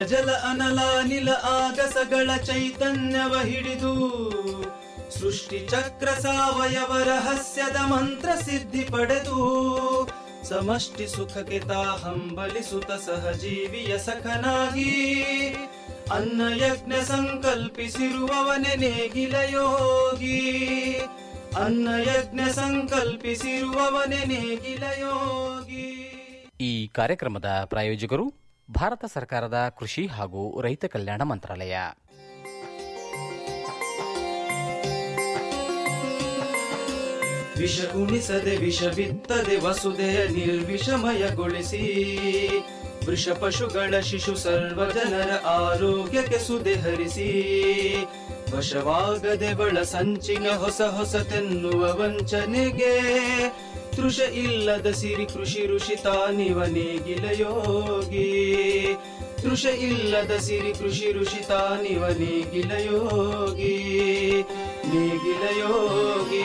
ಜಲ ಅನಲ ನಿಲ ಆಗಸಗಳ ಚೈತನ್ಯವ ಹಿಡಿದು ಸೃಷ್ಟಿ ಚಕ್ರ ಸಾವಯವ ರಹಸ್ಯದ ಮಂತ್ರ ಸಿದ್ಧಿ ಪಡೆದು ಸಮಷ್ಟಿ ಸುಖಕ್ಕೆ ತಾ ಹಂಬಲಿಸುತ್ತ ಸಹಜೀವಿಯ ಸಖನಾಗಿ ಅನ್ನ ಯಜ್ಞ ಸಂಕಲ್ಪಿಸಿರುವವನೆ ನೇಗಿಲ ಯೋಗಿ ಅನ್ನ ಯಜ್ಞ ಸಂಕಲ್ಪಿಸಿರುವವನೆ ನೇಗಿಲ ಯೋಗಿ ಈ ಕಾರ್ಯಕ್ರಮದ ಪ್ರಾಯೋಜಕರು ಭಾರತ ಸರ್ಕಾರದ ಕೃಷಿ ಹಾಗೂ ರೈತ ಕಲ್ಯಾಣ ಮಂತ್ರಾಲಯ ವಿಷ ಉಣಿಸದೆ ವಿಷ ಬಿತ್ತದೆ ವಸುದೆಯ ನಿರ್ವಿಷಮಯಗೊಳಿಸಿ ವೃಷ ಪಶುಗಳ ಶಿಶು ಸರ್ವ ಜನರ ಆರೋಗ್ಯಕ್ಕೆ ಸುದೆ ಹರಿಸಿ ವಶವಾಗದೆ ಬಳ ಸಂಚಿನ ಹೊಸ ಹೊಸತೆನ್ನುವ ವಂಚನೆಗೆ ತೃಷ ಇಲ್ಲದ ಸಿರಿ ಕೃಷಿ ಋಷಿ ತಾನಿವ ನೇಗಿಲ ಯೋಗಿ ತೃಷ ಇಲ್ಲದ ಸಿರಿ ಕೃಷಿ ಋಷಿ ತಾನಿವ ನೇಗಿಲ ಯೋಗಿ ನೇಗಿಲ ಯೋಗಿ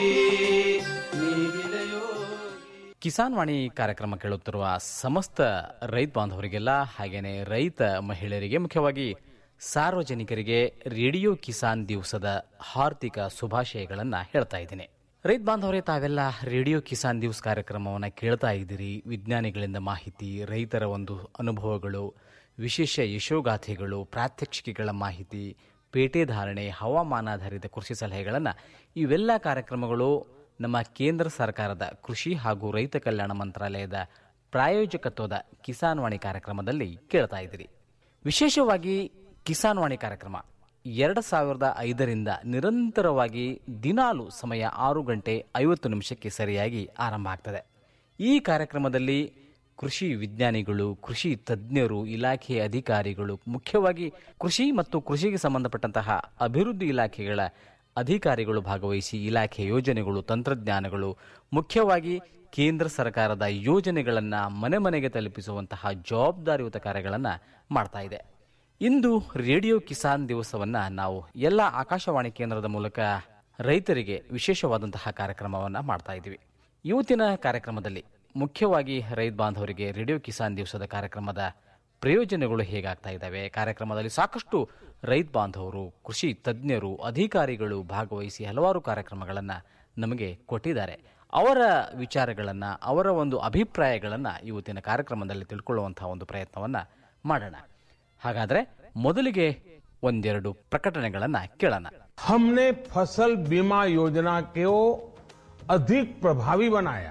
ನೇಗಿಲ ಯೋಗಿ ಕಿಸಾನ್ ವಾಣಿ ಕಾರ್ಯಕ್ರಮ ಕೇಳುತ್ತಿರುವ ಸಮಸ್ತ ರೈತ ಬಾಂಧವರಿಗೆಲ್ಲ ಹಾಗೇನೆ ರೈತ ಮಹಿಳೆಯರಿಗೆ ಮುಖ್ಯವಾಗಿ ಸಾರ್ವಜನಿಕರಿಗೆ ರೇಡಿಯೋ ಕಿಸಾನ್ ದಿವಸದ ಹಾರ್ದಿಕ ಶುಭಾಶಯಗಳನ್ನು ಹೇಳ್ತಾ ಇದ್ದೀನಿ ರೈತ ಬಾಂಧವರೇ ತಾವೆಲ್ಲ ರೇಡಿಯೋ ಕಿಸಾನ್ ದಿವಸ್ ಕಾರ್ಯಕ್ರಮವನ್ನು ಕೇಳ್ತಾ ಇದ್ದೀರಿ ವಿಜ್ಞಾನಿಗಳಿಂದ ಮಾಹಿತಿ ರೈತರ ಒಂದು ಅನುಭವಗಳು ವಿಶೇಷ ಯಶೋಗಾಥೆಗಳು ಪ್ರಾತ್ಯಕ್ಷಿಕೆಗಳ ಮಾಹಿತಿ ಪೇಟೆ ಧಾರಣೆ ಹವಾಮಾನಾಧಾರಿತ ಕೃಷಿ ಸಲಹೆಗಳನ್ನು ಇವೆಲ್ಲ ಕಾರ್ಯಕ್ರಮಗಳು ನಮ್ಮ ಕೇಂದ್ರ ಸರ್ಕಾರದ ಕೃಷಿ ಹಾಗೂ ರೈತ ಕಲ್ಯಾಣ ಮಂತ್ರಾಲಯದ ಪ್ರಾಯೋಜಕತ್ವದ ಕಿಸಾನ್ ವಾಣಿ ಕಾರ್ಯಕ್ರಮದಲ್ಲಿ ಕೇಳ್ತಾ ಇದ್ದೀರಿ ವಿಶೇಷವಾಗಿ ಕಿಸಾನ್ ವಾಣಿ ಕಾರ್ಯಕ್ರಮ ಎರಡು ಸಾವಿರದ ಐದರಿಂದ ನಿರಂತರವಾಗಿ ದಿನಾಲು ಸಮಯ ಆರು ಗಂಟೆ ಐವತ್ತು ನಿಮಿಷಕ್ಕೆ ಸರಿಯಾಗಿ ಆರಂಭ ಆಗ್ತದೆ ಈ ಕಾರ್ಯಕ್ರಮದಲ್ಲಿ ಕೃಷಿ ವಿಜ್ಞಾನಿಗಳು ಕೃಷಿ ತಜ್ಞರು ಇಲಾಖೆ ಅಧಿಕಾರಿಗಳು ಮುಖ್ಯವಾಗಿ ಕೃಷಿ ಮತ್ತು ಕೃಷಿಗೆ ಸಂಬಂಧಪಟ್ಟಂತಹ ಅಭಿವೃದ್ಧಿ ಇಲಾಖೆಗಳ ಅಧಿಕಾರಿಗಳು ಭಾಗವಹಿಸಿ ಇಲಾಖೆ ಯೋಜನೆಗಳು ತಂತ್ರಜ್ಞಾನಗಳು ಮುಖ್ಯವಾಗಿ ಕೇಂದ್ರ ಸರ್ಕಾರದ ಯೋಜನೆಗಳನ್ನು ಮನೆ ಮನೆಗೆ ತಲುಪಿಸುವಂತಹ ಜವಾಬ್ದಾರಿಯುತ ಕಾರ್ಯಗಳನ್ನು ಮಾಡ್ತಾ ಇದೆ ಇಂದು ರೇಡಿಯೋ ಕಿಸಾನ್ ದಿವಸವನ್ನ ನಾವು ಎಲ್ಲ ಆಕಾಶವಾಣಿ ಕೇಂದ್ರದ ಮೂಲಕ ರೈತರಿಗೆ ವಿಶೇಷವಾದಂತಹ ಕಾರ್ಯಕ್ರಮವನ್ನು ಮಾಡ್ತಾ ಇದ್ದೀವಿ ಇವತ್ತಿನ ಕಾರ್ಯಕ್ರಮದಲ್ಲಿ ಮುಖ್ಯವಾಗಿ ರೈತ ಬಾಂಧವರಿಗೆ ರೇಡಿಯೋ ಕಿಸಾನ್ ದಿವಸದ ಕಾರ್ಯಕ್ರಮದ ಪ್ರಯೋಜನಗಳು ಹೇಗಾಗ್ತಾ ಇದ್ದಾವೆ ಕಾರ್ಯಕ್ರಮದಲ್ಲಿ ಸಾಕಷ್ಟು ರೈತ ಬಾಂಧವರು ಕೃಷಿ ತಜ್ಞರು ಅಧಿಕಾರಿಗಳು ಭಾಗವಹಿಸಿ ಹಲವಾರು ಕಾರ್ಯಕ್ರಮಗಳನ್ನು ನಮಗೆ ಕೊಟ್ಟಿದ್ದಾರೆ ಅವರ ವಿಚಾರಗಳನ್ನು ಅವರ ಒಂದು ಅಭಿಪ್ರಾಯಗಳನ್ನು ಇವತ್ತಿನ ಕಾರ್ಯಕ್ರಮದಲ್ಲಿ ತಿಳ್ಕೊಳ್ಳುವಂತಹ ಒಂದು ಪ್ರಯತ್ನವನ್ನು ಮಾಡೋಣ ಹಾಗಾದ್ರೆ ಮೊದಲಿಗೆ ಒಂದೆರಡು ಪ್ರಕಟಣೆಗಳನ್ನು ಕೇಳೋಣ हमने फसल बीमा योजना को अधिक प्रभावी बनाया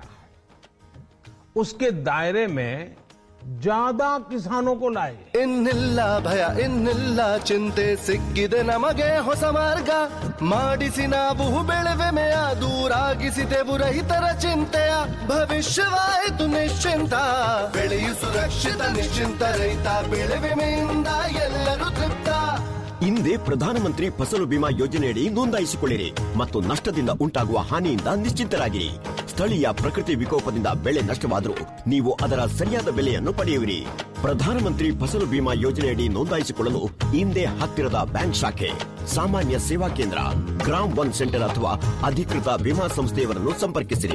उसके दायरे में ज्यादा किसानों को लाए ಇನ್ನಿಲ್ಲ ಭಯ ಇನ್ನಿಲ್ಲ ಚಿಂತೆ ಸಿಕ್ಕಿದೆ ನಮಗೆ ಹೊಸ ಮಾರ್ಗ ಮಾಡಿಸಿ ನಾವು ಬೆಳೆವೆಮೆಯ ದೂರಾಗಿಸಿದೆವು ರೈತರ ಚಿಂತೆಯ ಭವಿಷ್ಯವಾಯಿತು ನಿಶ್ಚಿಂತ ಬೆಳೆಯು ಸುರಕ್ಷಿತ ನಿಶ್ಚಿಂತ ರೈತ ಬೆಳೆ ವಿಮೆಯಿಂದ ಎಲ್ಲರೂ ತೃಪ್ತ ಹಿಂದೆ ಪ್ರಧಾನಮಂತ್ರಿ ಫಸಲು ಬಿಮಾ ಯೋಜನೆಯಡಿ ನೋಂದಾಯಿಸಿಕೊಳ್ಳಿರಿ ಮತ್ತು ನಷ್ಟದಿಂದ ಉಂಟಾಗುವ ಹಾನಿಯಿಂದ ನಿಶ್ಚಿಂತರಾಗಿರಿ ಸ್ಥಳೀಯ ಪ್ರಕೃತಿ ವಿಕೋಪದಿಂದ ಬೆಳೆ ನಷ್ಟವಾದರೂ ನೀವು ಅದರ ಸರಿಯಾದ ಬೆಲೆಯನ್ನು ಪಡೆಯುವಿರಿ ಪ್ರಧಾನಮಂತ್ರಿ ಫಸಲು ಬಿಮಾ ಯೋಜನೆಯಡಿ ನೋಂದಾಯಿಸಿಕೊಳ್ಳಲು ಹಿಂದೆ ಹತ್ತಿರದ ಬ್ಯಾಂಕ್ ಶಾಖೆ ಸಾಮಾನ್ಯ ಸೇವಾ ಕೇಂದ್ರ ಗ್ರಾಮ್ ಒನ್ ಸೆಂಟರ್ ಅಥವಾ ಅಧಿಕೃತ ವಿಮಾ ಸಂಸ್ಥೆಯವರನ್ನು ಸಂಪರ್ಕಿಸಿರಿ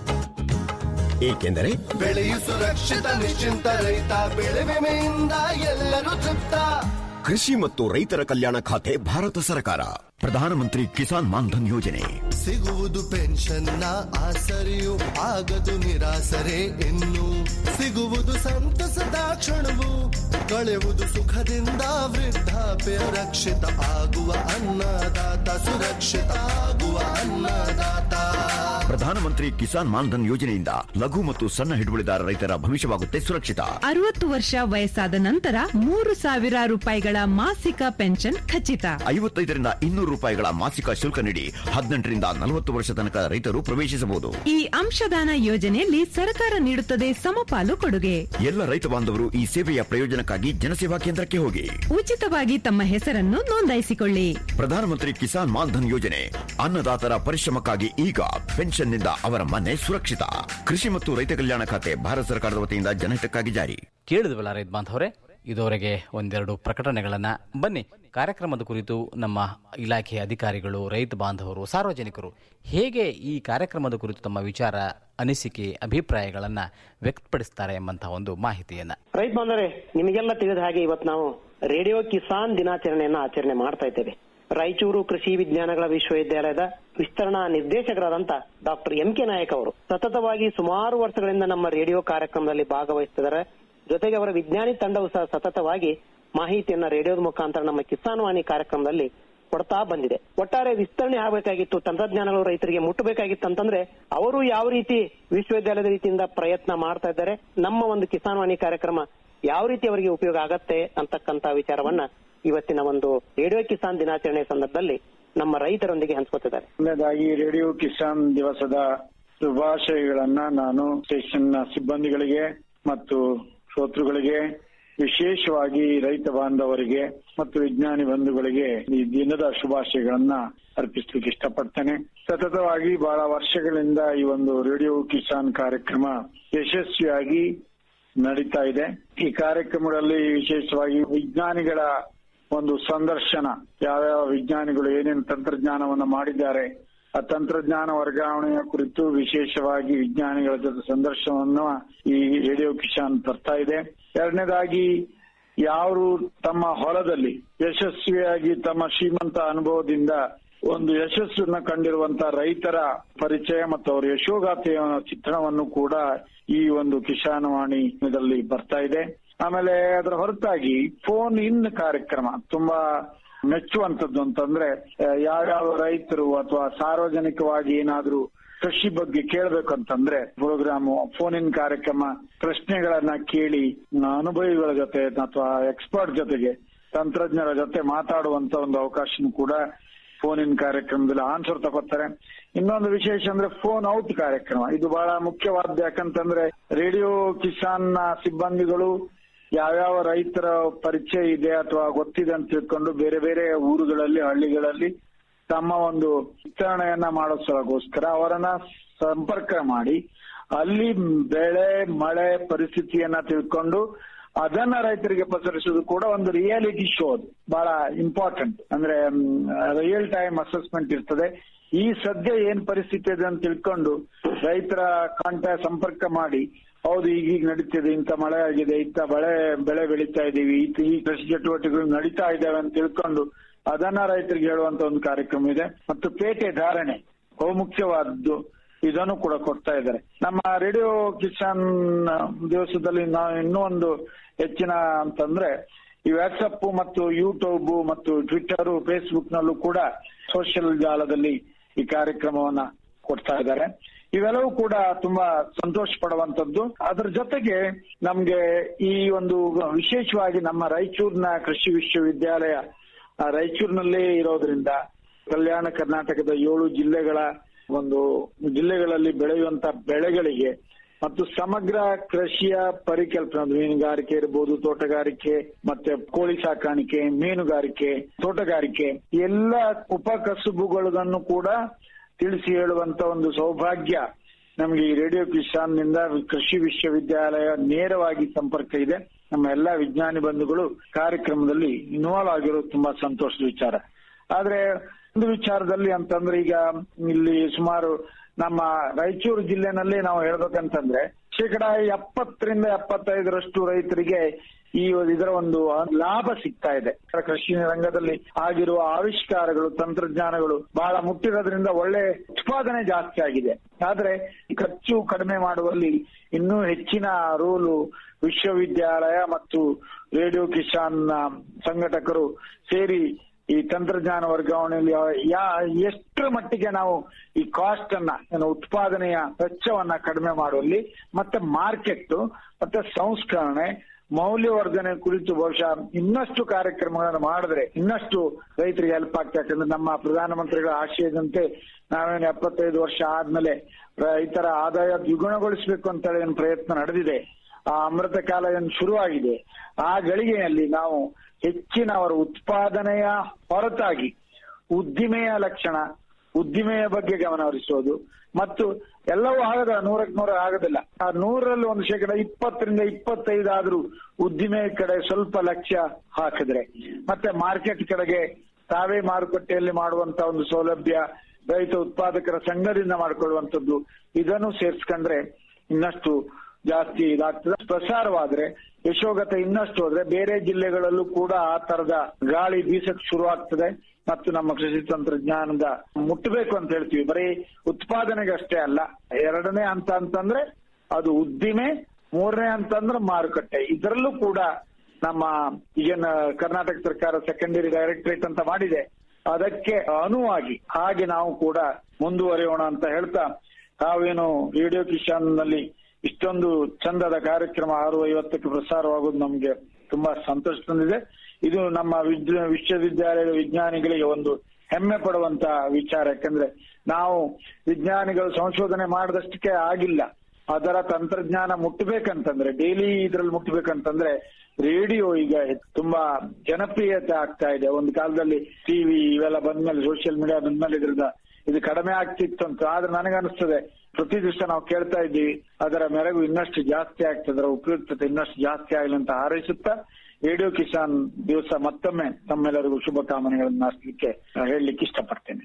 ಏಕೆಂದರೆ ಬೆಳೆಯು ಸುರಕ್ಷಿತ ನಿಶ್ಚಿಂತ ರೈತ ಬೆಳೆ ವಿಮೆಯಿಂದ ಎಲ್ಲರೂ ತೃಪ್ತ ಕೃಷಿ ಮತ್ತು ರೈತರ ಕಲ್ಯಾಣ ಖಾತೆ ಭಾರತ ಸರ್ಕಾರ ಪ್ರಧಾನಮಂತ್ರಿ ಕಿಸಾನ್ ಮಾನ್ಧನ್ ಯೋಜನೆ ಸಿಗುವುದು ಪೆನ್ಷನ್ನ ಆಸರೆಯು ಆಗದು ನಿರಾಸರೆ ಇನ್ನು ಸಿಗುವುದು ಸಂತಸದ ಕ್ಷಣವು ಕಳೆಯುವುದು ಸುಖದಿಂದ ವೃದ್ಧಾಪ್ಯ ರಕ್ಷಿತ ಆಗುವ ಅನ್ನದಾತ ಸುರಕ್ಷಿತ ಆಗುವ ಅನ್ನದಾತ ಪ್ರಧಾನಮಂತ್ರಿ ಕಿಸಾನ್ ಮಾನ್ಧನ್ ಯೋಜನೆಯಿಂದ ಲಘು ಮತ್ತು ಸಣ್ಣ ಹಿಡುವಳಿದಾರ ರೈತರ ಭವಿಷ್ಯವಾಗುತ್ತೆ ಸುರಕ್ಷಿತ ಅರವತ್ತು ವರ್ಷ ವಯಸ್ಸಾದ ನಂತರ ಮೂರು ಸಾವಿರ ರೂಪಾಯಿಗಳ ಮಾಸಿಕ ಪೆನ್ಷನ್ ಖಚಿತ ಐವತ್ತೈದರಿಂದ ಇನ್ನೂರು ರೂಪಾಯಿಗಳ ಮಾಸಿಕ ಶುಲ್ಕ ನೀಡಿ ಹದಿನೆಂಟರಿಂದ ನಲವತ್ತು ವರ್ಷ ತನಕ ರೈತರು ಪ್ರವೇಶಿಸಬಹುದು ಈ ಅಂಶದಾನ ಯೋಜನೆಯಲ್ಲಿ ಸರ್ಕಾರ ನೀಡುತ್ತದೆ ಸಮಪಾಲು ಕೊಡುಗೆ ಎಲ್ಲ ರೈತ ಬಾಂಧವರು ಈ ಸೇವೆಯ ಪ್ರಯೋಜನಕ್ಕಾಗಿ ಜನಸೇವಾ ಕೇಂದ್ರಕ್ಕೆ ಹೋಗಿ ಉಚಿತವಾಗಿ ತಮ್ಮ ಹೆಸರನ್ನು ನೋಂದಾಯಿಸಿಕೊಳ್ಳಿ ಪ್ರಧಾನಮಂತ್ರಿ ಕಿಸಾನ್ ಮಾನ್ಧನ್ ಯೋಜನೆ ಅನ್ನದಾತರ ಪರಿಶ್ರಮಕ್ಕಾಗಿ ಈಗ ಪೆನ್ಷನ್ನಿಂದ ಅವರ ಮನೆ ಸುರಕ್ಷಿತ ಕೃಷಿ ಮತ್ತು ರೈತ ಕಲ್ಯಾಣ ಖಾತೆ ಭಾರತ ಸರ್ಕಾರದ ವತಿಯಿಂದ ಜನಹಿತಕ್ಕಾಗಿ ಜಾರಿ ಕೇಳಿದ್ವಲ್ಲ ರೈತ ಬಾಂಧವರೇ ಇದುವರೆಗೆ ಒಂದೆರಡು ಪ್ರಕಟಣೆಗಳನ್ನು ಬನ್ನಿ ಕಾರ್ಯಕ್ರಮದ ಕುರಿತು ನಮ್ಮ ಇಲಾಖೆಯ ಅಧಿಕಾರಿಗಳು ರೈತ ಬಾಂಧವರು ಸಾರ್ವಜನಿಕರು ಹೇಗೆ ಈ ಕಾರ್ಯಕ್ರಮದ ಕುರಿತು ತಮ್ಮ ವಿಚಾರ ಅನಿಸಿಕೆ ಅಭಿಪ್ರಾಯಗಳನ್ನು ವ್ಯಕ್ತಪಡಿಸ್ತಾರೆ ಎಂಬಂತಹ ಒಂದು ಮಾಹಿತಿಯನ್ನ ರೈತ ಬಾಂಧವರೇ ನಿಮಗೆಲ್ಲ ತಿಳಿದ ಹಾಗೆ ಇವತ್ತು ನಾವು ರೇಡಿಯೋ ಕಿಸಾನ್ ದಿನಾಚರಣೆಯನ್ನ ಆಚರಣೆ ಮಾಡ್ತಾ ಇದ್ದೇವೆ ರಾಯಚೂರು ಕೃಷಿ ವಿಜ್ಞಾನಗಳ ವಿಶ್ವವಿದ್ಯಾಲಯದ ವಿಸ್ತರಣಾ ನಿರ್ದೇಶಕರಾದಂತ ಡಾಕ್ಟರ್ ಎಂ ಕೆ ನಾಯಕ್ ಅವರು ಸತತವಾಗಿ ಸುಮಾರು ವರ್ಷಗಳಿಂದ ನಮ್ಮ ರೇಡಿಯೋ ಕಾರ್ಯಕ್ರಮದಲ್ಲಿ ಭಾಗವಹಿಸ್ತಿದ್ದಾರೆ ಜೊತೆಗೆ ಅವರ ವಿಜ್ಞಾನಿ ತಂಡವು ಸಹ ಸತತವಾಗಿ ಮಾಹಿತಿಯನ್ನ ರೇಡಿಯೋದ ಮುಖಾಂತರ ನಮ್ಮ ಕಿಸಾನ್ ವಾಣಿ ಕಾರ್ಯಕ್ರಮದಲ್ಲಿ ಕೊಡ್ತಾ ಬಂದಿದೆ ಒಟ್ಟಾರೆ ವಿಸ್ತರಣೆ ಆಗಬೇಕಾಗಿತ್ತು ತಂತ್ರಜ್ಞಾನಗಳು ರೈತರಿಗೆ ಮುಟ್ಟಬೇಕಾಗಿತ್ತು ಅಂತಂದ್ರೆ ಅವರು ಯಾವ ರೀತಿ ವಿಶ್ವವಿದ್ಯಾಲಯದ ರೀತಿಯಿಂದ ಪ್ರಯತ್ನ ಮಾಡ್ತಾ ಇದ್ದಾರೆ ನಮ್ಮ ಒಂದು ಕಿಸಾನ್ ವಾಣಿ ಕಾರ್ಯಕ್ರಮ ಯಾವ ರೀತಿ ಅವರಿಗೆ ಉಪಯೋಗ ಆಗತ್ತೆ ಅಂತಕ್ಕಂತ ವಿಚಾರವನ್ನ ಇವತ್ತಿನ ಒಂದು ರೇಡಿಯೋ ಕಿಸಾನ್ ದಿನಾಚರಣೆ ಸಂದರ್ಭದಲ್ಲಿ ನಮ್ಮ ರೈತರೊಂದಿಗೆ ಹಂಚ್ಕೊತಿದ್ದಾರೆ ಮೊದಲನೇದಾಗಿ ರೇಡಿಯೋ ಕಿಸಾನ್ ದಿವಸದ ಶುಭಾಶಯಗಳನ್ನ ನಾನು ಸ್ಟೇಷನ್ನ ಸಿಬ್ಬಂದಿಗಳಿಗೆ ಮತ್ತು ಶ್ರೋತೃಗಳಿಗೆ ವಿಶೇಷವಾಗಿ ರೈತ ಬಾಂಧವರಿಗೆ ಮತ್ತು ವಿಜ್ಞಾನಿ ಬಂಧುಗಳಿಗೆ ಈ ದಿನದ ಶುಭಾಶಯಗಳನ್ನ ಅರ್ಪಿಸ್ಲಿಕ್ಕೆ ಇಷ್ಟಪಡ್ತೇನೆ ಸತತವಾಗಿ ಬಹಳ ವರ್ಷಗಳಿಂದ ಈ ಒಂದು ರೇಡಿಯೋ ಕಿಸಾನ್ ಕಾರ್ಯಕ್ರಮ ಯಶಸ್ವಿಯಾಗಿ ನಡೀತಾ ಇದೆ ಈ ಕಾರ್ಯಕ್ರಮದಲ್ಲಿ ವಿಶೇಷವಾಗಿ ವಿಜ್ಞಾನಿಗಳ ಒಂದು ಸಂದರ್ಶನ ಯಾವ್ಯಾವ ವಿಜ್ಞಾನಿಗಳು ಏನೇನು ತಂತ್ರಜ್ಞಾನವನ್ನ ಮಾಡಿದ್ದಾರೆ ಆ ತಂತ್ರಜ್ಞಾನ ವರ್ಗಾವಣೆಯ ಕುರಿತು ವಿಶೇಷವಾಗಿ ವಿಜ್ಞಾನಿಗಳ ಜೊತೆ ಸಂದರ್ಶನವನ್ನು ಈ ರೇಡಿಯೋ ಕಿಸಾನ್ ತರ್ತಾ ಇದೆ ಎರಡನೇದಾಗಿ ಯಾರು ತಮ್ಮ ಹೊಲದಲ್ಲಿ ಯಶಸ್ವಿಯಾಗಿ ತಮ್ಮ ಶ್ರೀಮಂತ ಅನುಭವದಿಂದ ಒಂದು ಯಶಸ್ಸನ್ನ ಕಂಡಿರುವಂತ ರೈತರ ಪರಿಚಯ ಮತ್ತು ಅವರ ಯಶೋಗಾಥೆಯ ಚಿತ್ರಣವನ್ನು ಕೂಡ ಈ ಒಂದು ಕಿಸಾನವಾಣಿದಲ್ಲಿ ಬರ್ತಾ ಇದೆ ಆಮೇಲೆ ಅದರ ಹೊರತಾಗಿ ಫೋನ್ ಇನ್ ಕಾರ್ಯಕ್ರಮ ತುಂಬಾ ಮೆಚ್ಚುವಂತದ್ದು ಅಂತಂದ್ರೆ ಆ, ಯಾವ್ಯಾವ ರೈತರು ಅಥವಾ ಸಾರ್ವಜನಿಕವಾಗಿ ಏನಾದ್ರೂ ಕೃಷಿ ಬಗ್ಗೆ ಕೇಳಬೇಕಂತಂದ್ರೆ ಪ್ರೋಗ್ರಾಮ್ ಫೋನ್ ಇನ್ ಕಾರ್ಯಕ್ರಮ ಪ್ರಶ್ನೆಗಳನ್ನ ಕೇಳಿ ಆ, ಅನುಭವಿಗಳ ಜೊತೆ ಅಥವಾ ಎಕ್ಸ್ಪರ್ಟ್ ಜೊತೆಗೆ ತಂತ್ರಜ್ಞರ ಜೊತೆ ಮಾತಾಡುವಂತ ಒಂದು ಅವಕಾಶನೂ ಕೂಡ ಫೋನ್ ಇನ್ ಕಾರ್ಯಕ್ರಮದಲ್ಲಿ ಆನ್ಸರ್ ತಗೋತಾರೆ ಇನ್ನೊಂದು ವಿಶೇಷ ಅಂದ್ರೆ ಫೋನ್ ಔಟ್ ಕಾರ್ಯಕ್ರಮ ಇದು ಬಹಳ ಮುಖ್ಯವಾದ ಯಾಕಂತಂದ್ರೆ ರೇಡಿಯೋ ಕಿಸಾನ್ ನ ಸಿಬ್ಬಂದಿಗಳು ಯಾವ್ಯಾವ ರೈತರ ಪರಿಚಯ ಇದೆ ಅಥವಾ ಗೊತ್ತಿದೆ ಅಂತ ತಿಳ್ಕೊಂಡು ಬೇರೆ ಬೇರೆ ಊರುಗಳಲ್ಲಿ ಹಳ್ಳಿಗಳಲ್ಲಿ ತಮ್ಮ ಒಂದು ವಿಸ್ತರಣೆಯನ್ನ ಮಾಡೋ ಸಲಗೋಸ್ಕರ ಅವರನ್ನ ಸಂಪರ್ಕ ಮಾಡಿ ಅಲ್ಲಿ ಬೆಳೆ ಮಳೆ ಪರಿಸ್ಥಿತಿಯನ್ನ ತಿಳ್ಕೊಂಡು ಅದನ್ನ ರೈತರಿಗೆ ಪಸರಿಸುವುದು ಕೂಡ ಒಂದು ರಿಯಾಲಿಟಿ ಶೋ ಅದು ಬಹಳ ಇಂಪಾರ್ಟೆಂಟ್ ಅಂದ್ರೆ ರಿಯಲ್ ಟೈಮ್ ಅಸೆಸ್ಮೆಂಟ್ ಇರ್ತದೆ ಈ ಸದ್ಯ ಏನ್ ಪರಿಸ್ಥಿತಿ ಇದೆ ಅಂತ ತಿಳ್ಕೊಂಡು ರೈತರ ಕಾಂಟ್ಯಾಕ್ಟ್ ಸಂಪರ್ಕ ಮಾಡಿ ಹೌದು ಈಗೀಗ ನಡೀತಿದೆ ಇಂಥ ಮಳೆ ಆಗಿದೆ ಇಂಥ ಬೆಳೆ ಬೆಳೆ ಬೆಳೀತಾ ಇದೀವಿ ಈ- ಈ ಕೃಷಿ ಚಟುವಟಿಕೆಗಳು ನಡೀತಾ ಇದ್ದಾವೆ ಅಂತ ತಿಳ್ಕೊಂಡು ಅದನ್ನ ರೈತರಿಗೆ ಹೇಳುವಂತ ಒಂದು ಕಾರ್ಯಕ್ರಮ ಇದೆ ಮತ್ತು ಪೇಟೆ ಧಾರಣೆ ಬಹುಮುಖ್ಯವಾದ್ದು ಇದನ್ನು ಕೂಡ ಕೊಡ್ತಾ ಇದ್ದಾರೆ ನಮ್ಮ ರೇಡಿಯೋ ಕಿಸಾನ್ ದಿವಸದಲ್ಲಿ ನಾವು ಇನ್ನೂ ಒಂದು ಹೆಚ್ಚಿನ ಅಂತಂದ್ರೆ ಈ ವಾಟ್ಸಪ್ ಮತ್ತು ಯೂಟ್ಯೂಬ್ ಮತ್ತು ಟ್ವಿಟರ್ ಫೇಸ್ಬುಕ್ ನಲ್ಲೂ ಕೂಡ ಸೋಷಿಯಲ್ ಜಾಲದಲ್ಲಿ ಈ ಕಾರ್ಯಕ್ರಮವನ್ನ ಕೊಡ್ತಾ ಇದ್ದಾರೆ ಇವೆಲ್ಲವೂ ಕೂಡ ತುಂಬಾ ಸಂತೋಷ ಪಡುವಂತದ್ದು ಅದರ ಜೊತೆಗೆ ನಮ್ಗೆ ಈ ಒಂದು ವಿಶೇಷವಾಗಿ ನಮ್ಮ ರಾಯಚೂರಿನ ಕೃಷಿ ವಿಶ್ವವಿದ್ಯಾಲಯ ಆ, ರಾಯಚೂರಿನಲ್ಲೇ ಇರೋದ್ರಿಂದ ಕಲ್ಯಾಣ ಕರ್ನಾಟಕದ ಏಳು ಜಿಲ್ಲೆಗಳ ಒಂದು ಜಿಲ್ಲೆಗಳಲ್ಲಿ ಬೆಳೆಯುವಂತ ಬೆಳೆಗಳಿಗೆ ಮತ್ತು ಸಮಗ್ರ ಕೃಷಿಯ ಪರಿಕಲ್ಪನೆ ಅದು ಮೀನುಗಾರಿಕೆ ಇರಬಹುದು ತೋಟಗಾರಿಕೆ ಮತ್ತೆ ಕೋಳಿ ಸಾಕಾಣಿಕೆ ಮೀನುಗಾರಿಕೆ ತೋಟಗಾರಿಕೆ ಎಲ್ಲ ಉಪಕಸುಬುಗಳನ್ನು ಕೂಡ ತಿಳಿಸಿ ಹೇಳುವಂತ ಒಂದು ಸೌಭಾಗ್ಯ ನಮಗೆ ಈ ರೇಡಿಯೋ ಕಿಸಾನ್ ನಿಂದ ಕೃಷಿ ವಿಶ್ವವಿದ್ಯಾಲಯ ನೇರವಾಗಿ ಸಂಪರ್ಕ ಇದೆ ನಮ್ಮ ಎಲ್ಲಾ ವಿಜ್ಞಾನಿ ಬಂಧುಗಳು ಕಾರ್ಯಕ್ರಮದಲ್ಲಿ ಇನ್ವಾಲ್ವ್ ಆಗಿರೋದು ತುಂಬಾ ಸಂತೋಷದ ವಿಚಾರ ಆದ್ರೆ ಒಂದು ವಿಚಾರದಲ್ಲಿ ಅಂತಂದ್ರೆ ಈಗ ಇಲ್ಲಿ ಸುಮಾರು ನಮ್ಮ ರಾಯಚೂರು ಜಿಲ್ಲೆನಲ್ಲಿ ನಾವು ಹೇಳ್ಬೇಕಂತಂದ್ರೆ ಶೇಕಡ ಎಪ್ಪತ್ತರಿಂದ ಎಪ್ಪತ್ತೈದರಷ್ಟು ರೈತರಿಗೆ ಈ ಇದರ ಒಂದು ಲಾಭ ಸಿಗ್ತಾ ಇದೆ ಕೃಷಿ ರಂಗದಲ್ಲಿ ಆಗಿರುವ ಆವಿಷ್ಕಾರಗಳು ತಂತ್ರಜ್ಞಾನಗಳು ಬಹಳ ಮುಟ್ಟಿರೋದ್ರಿಂದ ಒಳ್ಳೆ ಉತ್ಪಾದನೆ ಜಾಸ್ತಿ ಆಗಿದೆ ಆದ್ರೆ ಖರ್ಚು ಕಡಿಮೆ ಮಾಡುವಲ್ಲಿ ಇನ್ನೂ ಹೆಚ್ಚಿನ ರೋಲು ವಿಶ್ವವಿದ್ಯಾಲಯ ಮತ್ತು ರೇಡಿಯೋ ಕಿಸಾನ್ ನ ಸಂಘಟಕರು ಸೇರಿ ಈ ತಂತ್ರಜ್ಞಾನ ವರ್ಗಾವಣೆಯಲ್ಲಿ ಯಾ ಎಷ್ಟರ ಮಟ್ಟಿಗೆ ನಾವು ಈ ಕಾಸ್ಟ್ ಅನ್ನ ಏನು ಉತ್ಪಾದನೆಯ ವೆಚ್ಚವನ್ನ ಕಡಿಮೆ ಮಾಡುವಲ್ಲಿ ಮತ್ತೆ ಮಾರ್ಕೆಟ್ ಮತ್ತೆ ಸಂಸ್ಕರಣೆ ಮೌಲ್ಯವರ್ಧನೆ ಕುರಿತು ಬಹುಶಃ ಇನ್ನಷ್ಟು ಕಾರ್ಯಕ್ರಮಗಳನ್ನು ಮಾಡಿದ್ರೆ ಇನ್ನಷ್ಟು ರೈತರಿಗೆ ಹೆಲ್ಪ್ ಆಗ್ತಾ ಯಾಕಂದ್ರೆ ನಮ್ಮ ಪ್ರಧಾನಮಂತ್ರಿಗಳ ಆಶಯದಂತೆ ನಾವೇನು ಎಪ್ಪತ್ತೈದು ವರ್ಷ ಆದ್ಮೇಲೆ ರೈತರ ಆದಾಯ ದ್ವಿಗುಣಗೊಳಿಸಬೇಕು ಅಂತ ಹೇಳಿ ಏನು ಪ್ರಯತ್ನ ನಡೆದಿದೆ ಆ ಅಮೃತ ಕಾಲ ಏನು ಶುರುವಾಗಿದೆ ಆ ಗಳಿಗೆಯಲ್ಲಿ ನಾವು ಹೆಚ್ಚಿನ ಅವರ ಉತ್ಪಾದನೆಯ ಹೊರತಾಗಿ ಉದ್ದಿಮೆಯ ಲಕ್ಷಣ ಉದ್ದಿಮೆಯ ಬಗ್ಗೆ ಗಮನ ಹರಿಸೋದು ಮತ್ತು ಎಲ್ಲವೂ ಆಗದ ನೂರಕ್ಕೆ ನೂರ ಆಗೋದಿಲ್ಲ ಆ ನೂರಲ್ಲಿ ಒಂದು ಶೇಕಡ ಇಪ್ಪತ್ತರಿಂದ ಇಪ್ಪತ್ತೈದು ಆದ್ರೂ ಉದ್ದಿಮೆ ಕಡೆ ಸ್ವಲ್ಪ ಲಕ್ಷ್ಯ ಹಾಕಿದ್ರೆ ಮತ್ತೆ ಮಾರ್ಕೆಟ್ ಕಡೆಗೆ ತಾವೇ ಮಾರುಕಟ್ಟೆಯಲ್ಲಿ ಮಾಡುವಂತ ಒಂದು ಸೌಲಭ್ಯ ರೈತ ಉತ್ಪಾದಕರ ಸಂಘದಿಂದ ಮಾಡಿಕೊಳ್ಳುವಂಥದ್ದು ಇದನ್ನು ಸೇರ್ಸ್ಕೊಂಡ್ರೆ ಇನ್ನಷ್ಟು ಜಾಸ್ತಿ ಇದಾಗ್ತದೆ ಪ್ರಸಾರವಾದ್ರೆ ಯಶೋಗತ ಇನ್ನಷ್ಟು ಹೋದ್ರೆ ಬೇರೆ ಜಿಲ್ಲೆಗಳಲ್ಲೂ ಕೂಡ ಆ ತರದ ಗಾಳಿ ಬೀಸಕ್ ಶುರು ಆಗ್ತದೆ ಮತ್ತು ನಮ್ಮ ಕೃಷಿ ತಂತ್ರಜ್ಞಾನದ ಮುಟ್ಟಬೇಕು ಅಂತ ಹೇಳ್ತೀವಿ ಬರೀ ಉತ್ಪಾದನೆಗೆ ಅಷ್ಟೇ ಅಲ್ಲ ಎರಡನೇ ಹಂತ ಅಂತಂದ್ರೆ ಅದು ಉದ್ದಿಮೆ ಮೂರನೇ ಹಂತ ಅಂದ್ರೆ ಮಾರುಕಟ್ಟೆ ಇದರಲ್ಲೂ ಕೂಡ ನಮ್ಮ ಈಗೇನ ಕರ್ನಾಟಕ ಸರ್ಕಾರ ಸೆಕೆಂಡರಿ ಡೈರೆಕ್ಟರೇಟ್ ಅಂತ ಮಾಡಿದೆ ಅದಕ್ಕೆ ಅನುವಾಗಿ ಹಾಗೆ ನಾವು ಕೂಡ ಮುಂದುವರಿಯೋಣ ಅಂತ ಹೇಳ್ತಾ ತಾವೇನು ರೇಡಿಯೋ ಕಿಶಾನ್ ನಲ್ಲಿ ಇಷ್ಟೊಂದು ಚಂದದ ಕಾರ್ಯಕ್ರಮ ಆರು ಐವತ್ತಕ್ಕೆ ಪ್ರಸಾರವಾಗೋದು ನಮ್ಗೆ ತುಂಬಾ ಸಂತೋಷ ತಂದಿದೆ ಇದು ನಮ್ಮ ವಿದ್ಯ ವಿಶ್ವವಿದ್ಯಾಲಯದ ವಿಜ್ಞಾನಿಗಳಿಗೆ ಒಂದು ಹೆಮ್ಮೆ ಪಡುವಂತ ವಿಚಾರ ಯಾಕಂದ್ರೆ ನಾವು ವಿಜ್ಞಾನಿಗಳು ಸಂಶೋಧನೆ ಮಾಡಿದಷ್ಟಕ್ಕೆ ಆಗಿಲ್ಲ ಅದರ ತಂತ್ರಜ್ಞಾನ ಮುಟ್ಟಬೇಕಂತಂದ್ರೆ ಡೈಲಿ ಇದ್ರಲ್ಲಿ ಮುಟ್ಟಬೇಕಂತಂದ್ರೆ ರೇಡಿಯೋ ಈಗ ತುಂಬಾ ಜನಪ್ರಿಯತೆ ಆಗ್ತಾ ಇದೆ ಒಂದು ಕಾಲದಲ್ಲಿ ಟಿವಿ ಇವೆಲ್ಲ ಬಂದ್ಮೇಲೆ ಸೋಷಿಯಲ್ ಮೀಡಿಯಾ ಬಂದ್ಮೇಲೆ ಇದ್ರದ ಇದು ಕಡಿಮೆ ಆಗ್ತಿತ್ತು ಅಂತ ಆದ್ರೆ ನನಗನ್ನಿಸ್ತದೆ ಪ್ರತಿ ದಿವಸ ನಾವು ಕೇಳ್ತಾ ಇದ್ದೀವಿ ಅದರ ಮೆರಗು ಇನ್ನಷ್ಟು ಜಾಸ್ತಿ ಆಗ್ತದೆ ಅದರ ಉಪಯುಕ್ತತೆ ಇನ್ನಷ್ಟು ಜಾಸ್ತಿ ಆಗಲಿ ಅಂತ ಹಾರೈಸುತ್ತಾ ರೇಡಿಯೋ ಕಿಸಾನ್ ದಿವಸ ಮತ್ತೊಮ್ಮೆ ತಮ್ಮೆಲ್ಲರಿಗೂ ಶುಭಕಾಮನೆಗಳನ್ನು ಅರ್ಸಲಿಕ್ಕೆ ಹೇಳಲಿಕ್ಕೆ ಇಷ್ಟಪಡ್ತೇನೆ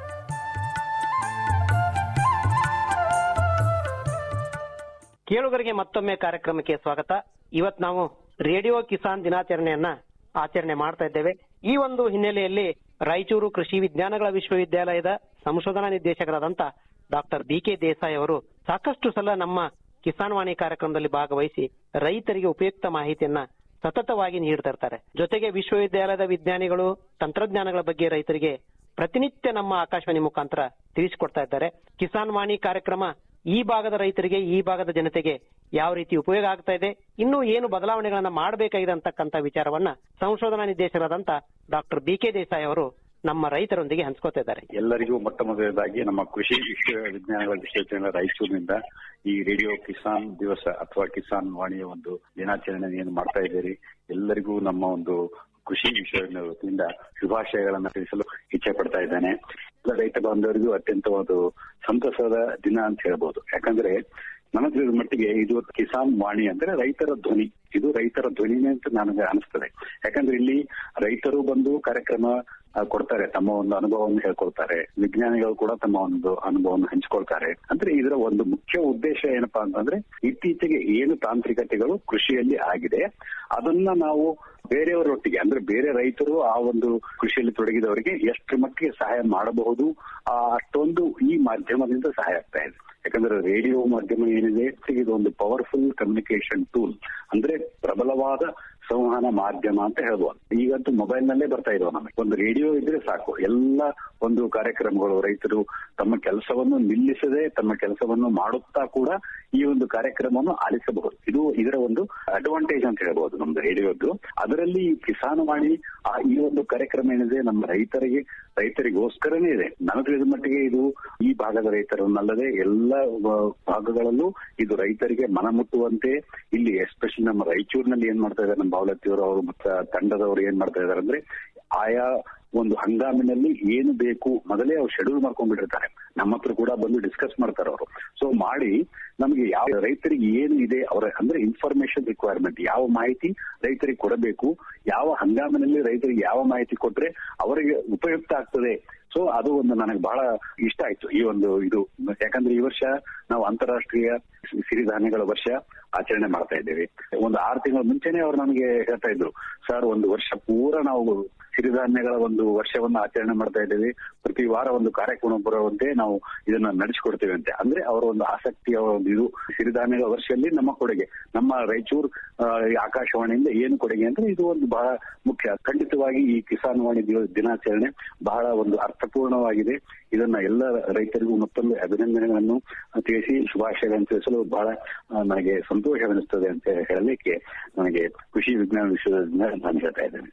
ಕೇಳುಗರಿಗೆ ಮತ್ತೊಮ್ಮೆ ಕಾರ್ಯಕ್ರಮಕ್ಕೆ ಸ್ವಾಗತ ಇವತ್ ನಾವು ರೇಡಿಯೋ ಕಿಸಾನ್ ದಿನಾಚರಣೆಯನ್ನ ಆಚರಣೆ ಮಾಡ್ತಾ ಇದ್ದೇವೆ ಈ ಒಂದು ಹಿನ್ನೆಲೆಯಲ್ಲಿ ರಾಯಚೂರು ಕೃಷಿ ವಿಜ್ಞಾನಗಳ ವಿಶ್ವವಿದ್ಯಾಲಯದ ಸಂಶೋಧನಾ ನಿರ್ದೇಶಕರಾದಂತ ಡಾಕ್ಟರ್ ಬಿ ಕೆ ದೇಸಾಯಿ ಅವರು ಸಾಕಷ್ಟು ಸಲ ನಮ್ಮ ಕಿಸಾನ್ ವಾಣಿ ಕಾರ್ಯಕ್ರಮದಲ್ಲಿ ಭಾಗವಹಿಸಿ ರೈತರಿಗೆ ಉಪಯುಕ್ತ ಮಾಹಿತಿಯನ್ನ ಸತತವಾಗಿ ನೀಡ್ತಾ ಇರ್ತಾರೆ ಜೊತೆಗೆ ವಿಶ್ವವಿದ್ಯಾಲಯದ ವಿಜ್ಞಾನಿಗಳು ತಂತ್ರಜ್ಞಾನಗಳ ಬಗ್ಗೆ ರೈತರಿಗೆ ಪ್ರತಿನಿತ್ಯ ನಮ್ಮ ಆಕಾಶವಾಣಿ ಮುಖಾಂತರ ತಿಳಿಸಿಕೊಡ್ತಾ ಇದ್ದಾರೆ ಕಿಸಾನ್ ವಾಣಿ ಕಾರ್ಯಕ್ರಮ ಈ ಭಾಗದ ರೈತರಿಗೆ ಈ ಭಾಗದ ಜನತೆಗೆ ಯಾವ ರೀತಿ ಉಪಯೋಗ ಆಗ್ತಾ ಇದೆ ಇನ್ನೂ ಏನು ಬದಲಾವಣೆಗಳನ್ನ ಮಾಡಬೇಕಾಗಿದೆ ಅಂತಕ್ಕಂಥ ವಿಚಾರವನ್ನ ಸಂಶೋಧನಾ ನಿರ್ದೇಶಕರಾದಂತ ಡಾಕ್ಟರ್ ಬಿ ಕೆ ದೇಸಾಯಿ ಅವರು ನಮ್ಮ ರೈತರೊಂದಿಗೆ ಹಂಚ್ಕೋತಾ ಇದ್ದಾರೆ ಎಲ್ಲರಿಗೂ ಮೊಟ್ಟ ಮೊದಲನೇದಾಗಿ ನಮ್ಮ ಕೃಷಿ ವಿಶ್ವವಿಜ್ಞಾನಗಳ ವಿಶ್ವವಿದ್ಯಾಲಯ ರಾಯಚೂರಿನಿಂದ ಈ ರೇಡಿಯೋ ಕಿಸಾನ್ ದಿವಸ ಅಥವಾ ಕಿಸಾನ್ ವಾಣಿಯ ಒಂದು ದಿನಾಚರಣೆ ಏನು ಮಾಡ್ತಾ ಇದ್ದೀರಿ ಎಲ್ಲರಿಗೂ ನಮ್ಮ ಒಂದು ಕೃಷಿ ವಿಶ್ವವಿದ್ಯಾಲಯ ವತಿಯಿಂದ ಶುಭಾಶಯಗಳನ್ನ ತಿಳಿಸಲು ಇಚ್ಛೆ ಪಡ್ತಾ ಇದ್ದೇನೆ ಎಲ್ಲ ರೈತ ಬಾಂಧವರಿಗೂ ಅತ್ಯಂತ ಒಂದು ಸಂತಸದ ದಿನ ಅಂತ ಹೇಳ್ಬೋದು ಯಾಕಂದ್ರೆ ನನಗೆ ತಿಳಿದ ಮಟ್ಟಿಗೆ ಇದು ಕಿಸಾನ್ ವಾಣಿ ಅಂದ್ರೆ ರೈತರ ಧ್ವನಿ ಇದು ರೈತರ ಧ್ವನಿನೇ ಅಂತ ನನಗೆ ಅನಿಸ್ತದೆ ಯಾಕಂದ್ರೆ ಇಲ್ಲಿ ರೈತರು ಬಂದು ಕಾರ್ಯಕ್ರಮ ಆ, ಕೊಡ್ತಾರೆ ತಮ್ಮ ಒಂದು ಅನುಭವವನ್ನು ಹೇಳ್ಕೊಳ್ತಾರೆ ವಿಜ್ಞಾನಿಗಳು ಕೂಡ ತಮ್ಮ ಒಂದು ಅನುಭವವನ್ನು ಹಂಚಿಕೊಳ್ತಾರೆ ಅಂದ್ರೆ ಇದರ ಒಂದು ಮುಖ್ಯ ಉದ್ದೇಶ ಏನಪ್ಪಾ ಅಂತಂದ್ರೆ ಇತ್ತೀಚೆಗೆ ಏನು ತಾಂತ್ರಿಕತೆಗಳು ಕೃಷಿಯಲ್ಲಿ ಆಗಿದೆ ಅದನ್ನ ನಾವು ಬೇರೆಯವರೊಟ್ಟಿಗೆ ಅಂದ್ರೆ ಬೇರೆ ರೈತರು ಆ ಒಂದು ಕೃಷಿಯಲ್ಲಿ ತೊಡಗಿದವರಿಗೆ ಎಷ್ಟು ಮಟ್ಟಿಗೆ ಸಹಾಯ ಮಾಡಬಹುದು ಆ ಅಷ್ಟೊಂದು ಈ ಮಾಧ್ಯಮದಿಂದ ಸಹಾಯ ಆಗ್ತಾ ಇದೆ ಯಾಕಂದ್ರೆ ರೇಡಿಯೋ ಮಾಧ್ಯಮ ಏನಿದೆ ಇದು ಒಂದು ಪವರ್ಫುಲ್ ಕಮ್ಯುನಿಕೇಶನ್ ಟೂಲ್ ಅಂದ್ರೆ ಪ್ರಬಲವಾದ ಸಂವಹನ ಮಾಧ್ಯಮ ಅಂತ ಹೇಳ್ಬೋದು ಈಗಂತೂ ಮೊಬೈಲ್ ನಲ್ಲೇ ಬರ್ತಾ ಇದಾವೆ ನಮಗೆ ಒಂದು ರೇಡಿಯೋ ಇದ್ರೆ ಸಾಕು ಎಲ್ಲ ಒಂದು ಕಾರ್ಯಕ್ರಮಗಳು ರೈತರು ತಮ್ಮ ಕೆಲಸವನ್ನು ನಿಲ್ಲಿಸದೆ ತಮ್ಮ ಕೆಲಸವನ್ನು ಮಾಡುತ್ತಾ ಕೂಡ ಈ ಒಂದು ಕಾರ್ಯಕ್ರಮವನ್ನು ಆಲಿಸಬಹುದು ಇದು ಇದರ ಒಂದು ಅಡ್ವಾಂಟೇಜ್ ಅಂತ ಹೇಳ್ಬೋದು ನಮ್ದು ರೇಡಿಯೋದ್ದು ಅದರಲ್ಲಿ ಈ ಕಿಸಾನ್ ವಾಣಿ ಆ ಈ ಒಂದು ಕಾರ್ಯಕ್ರಮ ಏನಿದೆ ನಮ್ಮ ರೈತರಿಗೆ ರೈತರಿಗೋಸ್ಕರನೇ ಇದೆ ನನಗೆ ತಿಳಿದ ಮಟ್ಟಿಗೆ ಇದು ಈ ಭಾಗದ ರೈತರನ್ನಲ್ಲದೆ ಎಲ್ಲ ವ- ಭಾಗಗಳಲ್ಲೂ ಇದು ರೈತರಿಗೆ ಮನ ಮುಟ್ಟುವಂತೆ ಇಲ್ಲಿ ಎಸ್ಪೆಷಲಿ ನಮ್ಮ ರಾಯಚೂರಿನಲ್ಲಿ ಏನ್ ಮಾಡ್ತಾ ಇದ್ದಾರೆ ನಮ್ಮ ಬಾವಲತ್ತಿಯವರು ಅವರು ಮತ್ತು ತಂಡದವರು ಏನ್ ಮಾಡ್ತಾ ಇದ್ದಾರೆ ಅಂದ್ರೆ ಆಯಾ ಒಂದು ಹಂಗಾಮಿನಲ್ಲಿ ಏನು ಬೇಕು ಮೊದಲೇ ಅವ್ರು ಶೆಡ್ಯೂಲ್ ಮಾಡ್ಕೊಂಡ್ಬಿಟ್ಟಿರ್ತಾರೆ ನಮ್ಮ ಹತ್ರ ಕೂಡ ಬಂದು ಡಿಸ್ಕಸ್ ಮಾಡ್ತಾರೆ ಅವರು ಸೊ ಮಾಡಿ ನಮಗೆ ಯಾವ ರೈತರಿಗೆ ಏನು ಇದೆ ಅವರ ಅಂದ್ರೆ ಇನ್ಫಾರ್ಮೇಶನ್ ರಿಕ್ವೈರ್ಮೆಂಟ್ ಯಾವ ಮಾಹಿತಿ ರೈತರಿಗೆ ಕೊಡಬೇಕು ಯಾವ ಹಂಗಾಮಿನಲ್ಲಿ ರೈತರಿಗೆ ಯಾವ ಮಾಹಿತಿ ಕೊಟ್ರೆ ಅವರಿಗೆ ಉಪಯುಕ್ತ ಆಗ್ತದೆ ಸೊ ಅದು ಒಂದು ನನಗೆ ಬಹಳ ಇಷ್ಟ ಆಯ್ತು ಈ ಒಂದು ಇದು ಯಾಕಂದ್ರೆ ಈ ವರ್ಷ ನಾವು ಅಂತಾರಾಷ್ಟ್ರೀಯ ಸಿ- ಸಿರಿಧಾನ್ಯಗಳ ವರ್ಷ ಆಚರಣೆ ಮಾಡ್ತಾ ಇದ್ದೇವೆ ಒಂದು ಆರು ತಿಂಗಳ ಮುಂಚೆನೆ ಅವ್ರು ನಮಗೆ ಹೇಳ್ತಾ ಇದ್ರು ಸರ್ ಒಂದು ವರ್ಷ ಪೂರ ನಾವು ಸಿರಿಧಾನ್ಯಗಳ ಒಂದು ವರ್ಷವನ್ನ ಆಚರಣೆ ಮಾಡ್ತಾ ಇದ್ದೇವೆ ಪ್ರತಿ ವಾರ ಒಂದು ಕಾರ್ಯಕ್ರಮ ಬರುವಂತೆ ನಾವು ಇದನ್ನ ನಡೆಸಿಕೊಡ್ತೇವೆ ಅಂತೆ ಅಂದ್ರೆ ಅವರ ಒಂದು ಆಸಕ್ತಿ ಅವರ ಒಂದು ಇದು ಸಿರಿಧಾನ್ಯಗಳ ವರ್ಷದಲ್ಲಿ ನಮ್ಮ ಕೊಡುಗೆ ನಮ್ಮ ರಾಯಚೂರು ಆ, ಈ ಆಕಾಶವಾಣಿಯಿಂದ ಏನು ಕೊಡುಗೆ ಅಂದ್ರೆ ಇದು ಒಂದು ಬಹಳ ಮುಖ್ಯ ಖಂಡಿತವಾಗಿ ಈ ಕಿಸಾನ್ ವಾಣಿ ದಿವ- ದಿನಾಚರಣೆ ಬಹಳ ಒಂದು ಅರ್ಥಪೂರ್ಣವಾಗಿದೆ ಇದನ್ನ ಎಲ್ಲ ರೈತರಿಗೂ ಮತ್ತೊಂದು ಅಭಿನಂದನೆಗಳನ್ನು ತಿಳಿಸಿ ಶುಭಾಶಯಗಳನ್ನು ತಿಳಿಸಲು ಬಹಳ ಆ, ನನಗೆ ಸಂತೋಷವೆನಿಸ್ತದೆ ಅಂತ ಹೇಳಲಿಕ್ಕೆ ನನಗೆ ಕೃಷಿ ವಿಜ್ಞಾನ ವಿಶ್ವದಿಂದ ನಾನು ಹೇಳ್ತಾ ಇದ್ದೇನೆ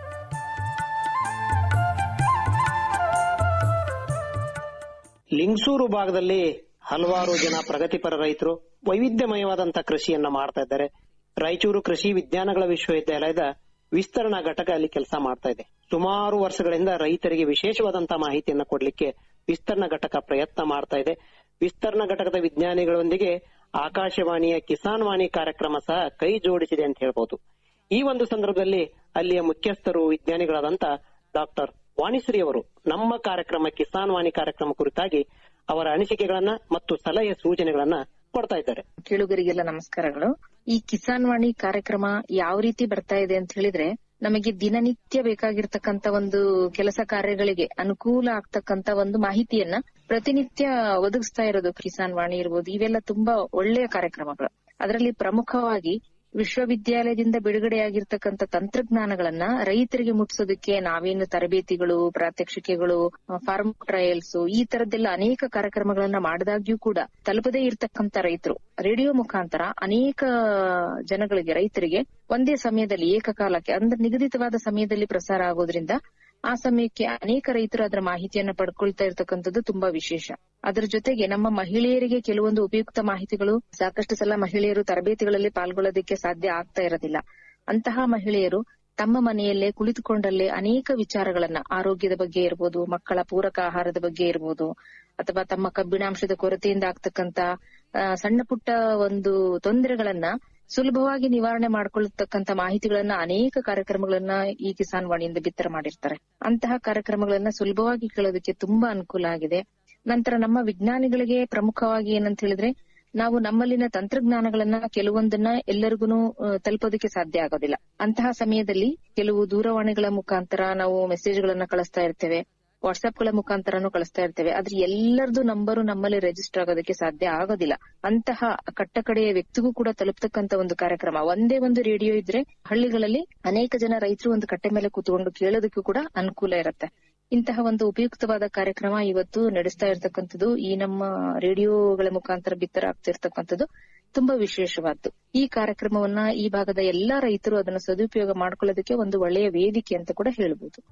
ಲಿಂಗಸೂರು ಭಾಗದಲ್ಲಿ ಹಲವಾರು ಜನ ಪ್ರಗತಿಪರ ರೈತರು ವೈವಿಧ್ಯಮಯವಾದಂತ ಕೃಷಿಯನ್ನ ಮಾಡ್ತಾ ಇದ್ದಾರೆ ರಾಯಚೂರು ಕೃಷಿ ವಿಜ್ಞಾನಗಳ ವಿಶ್ವವಿದ್ಯಾಲಯದ ವಿಸ್ತರಣಾ ಘಟಕ ಅಲ್ಲಿ ಕೆಲಸ ಮಾಡ್ತಾ ಇದೆ ಸುಮಾರು ವರ್ಷಗಳಿಂದ ರೈತರಿಗೆ ವಿಶೇಷವಾದಂತಹ ಮಾಹಿತಿಯನ್ನ ಕೊಡ್ಲಿಕ್ಕೆ ವಿಸ್ತರಣಾ ಘಟಕ ಪ್ರಯತ್ನ ಮಾಡ್ತಾ ಇದೆ ವಿಸ್ತರಣಾ ಘಟಕದ ವಿಜ್ಞಾನಿಗಳೊಂದಿಗೆ ಆಕಾಶವಾಣಿಯ ಕಿಸಾನ್ ವಾಣಿ ಕಾರ್ಯಕ್ರಮ ಸಹ ಕೈ ಜೋಡಿಸಿದೆ ಅಂತ ಹೇಳ್ಬೋದು ಈ ಒಂದು ಸಂದರ್ಭದಲ್ಲಿ ಅಲ್ಲಿಯ ಮುಖ್ಯಸ್ಥರು ವಿಜ್ಞಾನಿಗಳಾದಂತ ಡಾಕ್ಟರ್ ವಾಣಿಶ್ರೀ ಅವರು ನಮ್ಮ ಕಾರ್ಯಕ್ರಮ ಕಿಸಾನ್ ವಾಣಿ ಕಾರ್ಯಕ್ರಮ ಕುರಿತಾಗಿ ಅವರ ಅನಿಸಿಕೆಗಳನ್ನ ಮತ್ತು ಸಲಹೆ ಸೂಚನೆಗಳನ್ನ ಕೊಡ್ತಾ ಇದ್ದಾರೆ ಕೇಳುಗರಿಗೆಲ್ಲ ನಮಸ್ಕಾರಗಳು ಈ ಕಿಸಾನ್ ವಾಣಿ ಕಾರ್ಯಕ್ರಮ ಯಾವ ರೀತಿ ಬರ್ತಾ ಇದೆ ಅಂತ ಹೇಳಿದ್ರೆ ನಮಗೆ ದಿನನಿತ್ಯ ಬೇಕಾಗಿರ್ತಕ್ಕಂತ ಒಂದು ಕೆಲಸ ಕಾರ್ಯಗಳಿಗೆ ಅನುಕೂಲ ಆಗ್ತಕ್ಕಂತ ಒಂದು ಮಾಹಿತಿಯನ್ನ ಪ್ರತಿನಿತ್ಯ ಒದಗಿಸ್ತಾ ಇರೋದು ಕಿಸಾನ್ ವಾಣಿ ಇರ್ಬೋದು ಇವೆಲ್ಲ ತುಂಬಾ ಒಳ್ಳೆಯ ಕಾರ್ಯಕ್ರಮಗಳು ಅದರಲ್ಲಿ ಪ್ರಮುಖವಾಗಿ ವಿಶ್ವವಿದ್ಯಾಲಯದಿಂದ ಬಿಡುಗಡೆಯಾಗಿರ್ತಕ್ಕಂಥ ತಂತ್ರಜ್ಞಾನಗಳನ್ನ ರೈತರಿಗೆ ಮುಟ್ಟಿಸೋದಕ್ಕೆ ನಾವೇನು ತರಬೇತಿಗಳು ಪ್ರಾತ್ಯಕ್ಷಿಕೆಗಳು ಫಾರ್ಮ್ ಟ್ರಯಲ್ಸ್ ಈ ತರದ್ದೆಲ್ಲ ಅನೇಕ ಕಾರ್ಯಕ್ರಮಗಳನ್ನ ಮಾಡಿದಾಗ್ಯೂ ಕೂಡ ತಲುಪದೇ ಇರ್ತಕ್ಕಂಥ ರೈತರು ರೇಡಿಯೋ ಮುಖಾಂತರ ಅನೇಕ ಜನಗಳಿಗೆ ರೈತರಿಗೆ ಒಂದೇ ಸಮಯದಲ್ಲಿ ಏಕಕಾಲಕ್ಕೆ ಅಂದ್ರೆ ನಿಗದಿತವಾದ ಸಮಯದಲ್ಲಿ ಪ್ರಸಾರ ಆಗೋದ್ರಿಂದ ಆ ಸಮಯಕ್ಕೆ ಅನೇಕ ರೈತರು ಅದರ ಮಾಹಿತಿಯನ್ನ ಪಡ್ಕೊಳ್ತಾ ಇರ್ತಕ್ಕಂಥದ್ದು ತುಂಬಾ ವಿಶೇಷ ಅದರ ಜೊತೆಗೆ ನಮ್ಮ ಮಹಿಳೆಯರಿಗೆ ಕೆಲವೊಂದು ಉಪಯುಕ್ತ ಮಾಹಿತಿಗಳು ಸಾಕಷ್ಟು ಸಲ ಮಹಿಳೆಯರು ತರಬೇತಿಗಳಲ್ಲಿ ಪಾಲ್ಗೊಳ್ಳೋದಕ್ಕೆ ಸಾಧ್ಯ ಆಗ್ತಾ ಇರೋದಿಲ್ಲ ಅಂತಹ ಮಹಿಳೆಯರು ತಮ್ಮ ಮನೆಯಲ್ಲೇ ಕುಳಿತುಕೊಂಡಲ್ಲೇ ಅನೇಕ ವಿಚಾರಗಳನ್ನ ಆರೋಗ್ಯದ ಬಗ್ಗೆ ಇರ್ಬೋದು ಮಕ್ಕಳ ಪೂರಕ ಆಹಾರದ ಬಗ್ಗೆ ಇರ್ಬೋದು ಅಥವಾ ತಮ್ಮ ಕಬ್ಬಿಣಾಂಶದ ಕೊರತೆಯಿಂದ ಆಗ್ತಕ್ಕಂತ ಆ, ಸಣ್ಣ ಪುಟ್ಟ ಒಂದು ತೊಂದರೆಗಳನ್ನ ಸುಲಭವಾಗಿ ನಿವಾರಣೆ ಮಾಡ್ಕೊಳ್ತಕ್ಕಂತ ಮಾಹಿತಿಗಳನ್ನ ಅನೇಕ ಕಾರ್ಯಕ್ರಮಗಳನ್ನ ಈ ಕಿಸಾನ್ ವಾಣಿಯಿಂದ ಬಿತ್ತರ ಮಾಡಿರ್ತಾರೆ ಅಂತಹ ಕಾರ್ಯಕ್ರಮಗಳನ್ನ ಸುಲಭವಾಗಿ ಕೇಳೋದಕ್ಕೆ ತುಂಬಾ ಅನುಕೂಲ ಆಗಿದೆ ನಂತರ ನಮ್ಮ ವಿಜ್ಞಾನಿಗಳಿಗೆ ಪ್ರಮುಖವಾಗಿ ಏನಂತ ಹೇಳಿದ್ರೆ ನಾವು ನಮ್ಮಲ್ಲಿನ ತಂತ್ರಜ್ಞಾನಗಳನ್ನ ಕೆಲವೊಂದನ್ನ ಎಲ್ಲರಿಗೂ ತಲುಪೋದಕ್ಕೆ ಸಾಧ್ಯ ಆಗೋದಿಲ್ಲ ಅಂತಹ ಸಮಯದಲ್ಲಿ ಕೆಲವು ದೂರವಾಣಿಗಳ ಮುಖಾಂತರ ನಾವು ಮೆಸೇಜ್ಗಳನ್ನ ಕಳಿಸ್ತಾ ಇರ್ತೇವೆ ವಾಟ್ಸ್ಆಪ್ ಗಳ ಮುಖಾಂತರನು ಕಳಿಸ್ತಾ ಇರ್ತೇವೆ ಆದ್ರೆ ಎಲ್ಲರದು ನಂಬರು ನಮ್ಮಲ್ಲಿ ರಿಜಿಸ್ಟರ್ ಆಗೋದಕ್ಕೆ ಸಾಧ್ಯ ಆಗೋದಿಲ್ಲ ಅಂತಹ ಕಟ್ಟಕಡೆಯ ವ್ಯಕ್ತಿಗೂ ಕೂಡ ತಲುಪ್ತಕ್ಕಂತ ಒಂದು ಕಾರ್ಯಕ್ರಮ ಒಂದೇ ಒಂದು ರೇಡಿಯೋ ಇದ್ರೆ ಹಳ್ಳಿಗಳಲ್ಲಿ ಅನೇಕ ಜನ ರೈತರು ಒಂದು ಕಟ್ಟೆ ಮೇಲೆ ಕೂತ್ಕೊಂಡು ಕೇಳೋದಕ್ಕೂ ಕೂಡ ಅನುಕೂಲ ಇರುತ್ತೆ ಇಂತಹ ಒಂದು ಉಪಯುಕ್ತವಾದ ಕಾರ್ಯಕ್ರಮ ಇವತ್ತು ನಡೆಸ್ತಾ ಇರ್ತಕ್ಕಂಥದ್ದು ಈ ನಮ್ಮ ರೇಡಿಯೋಗಳ ಮುಖಾಂತರ ಬಿತ್ತರ ಆಗ್ತಿರ್ತಕ್ಕಂಥದ್ದು ತುಂಬಾ ವಿಶೇಷವಾದ್ದು ಈ ಕಾರ್ಯಕ್ರಮವನ್ನ ಈ ಭಾಗದ ಎಲ್ಲಾ ರೈತರು ಅದನ್ನು ಸದುಪಯೋಗ ಮಾಡ್ಕೊಳ್ಳೋದಕ್ಕೆ ಒಂದು ಒಳ್ಳೆಯ ವೇದಿಕೆ ಅಂತ ಕೂಡ ಹೇಳ್ಬೋದು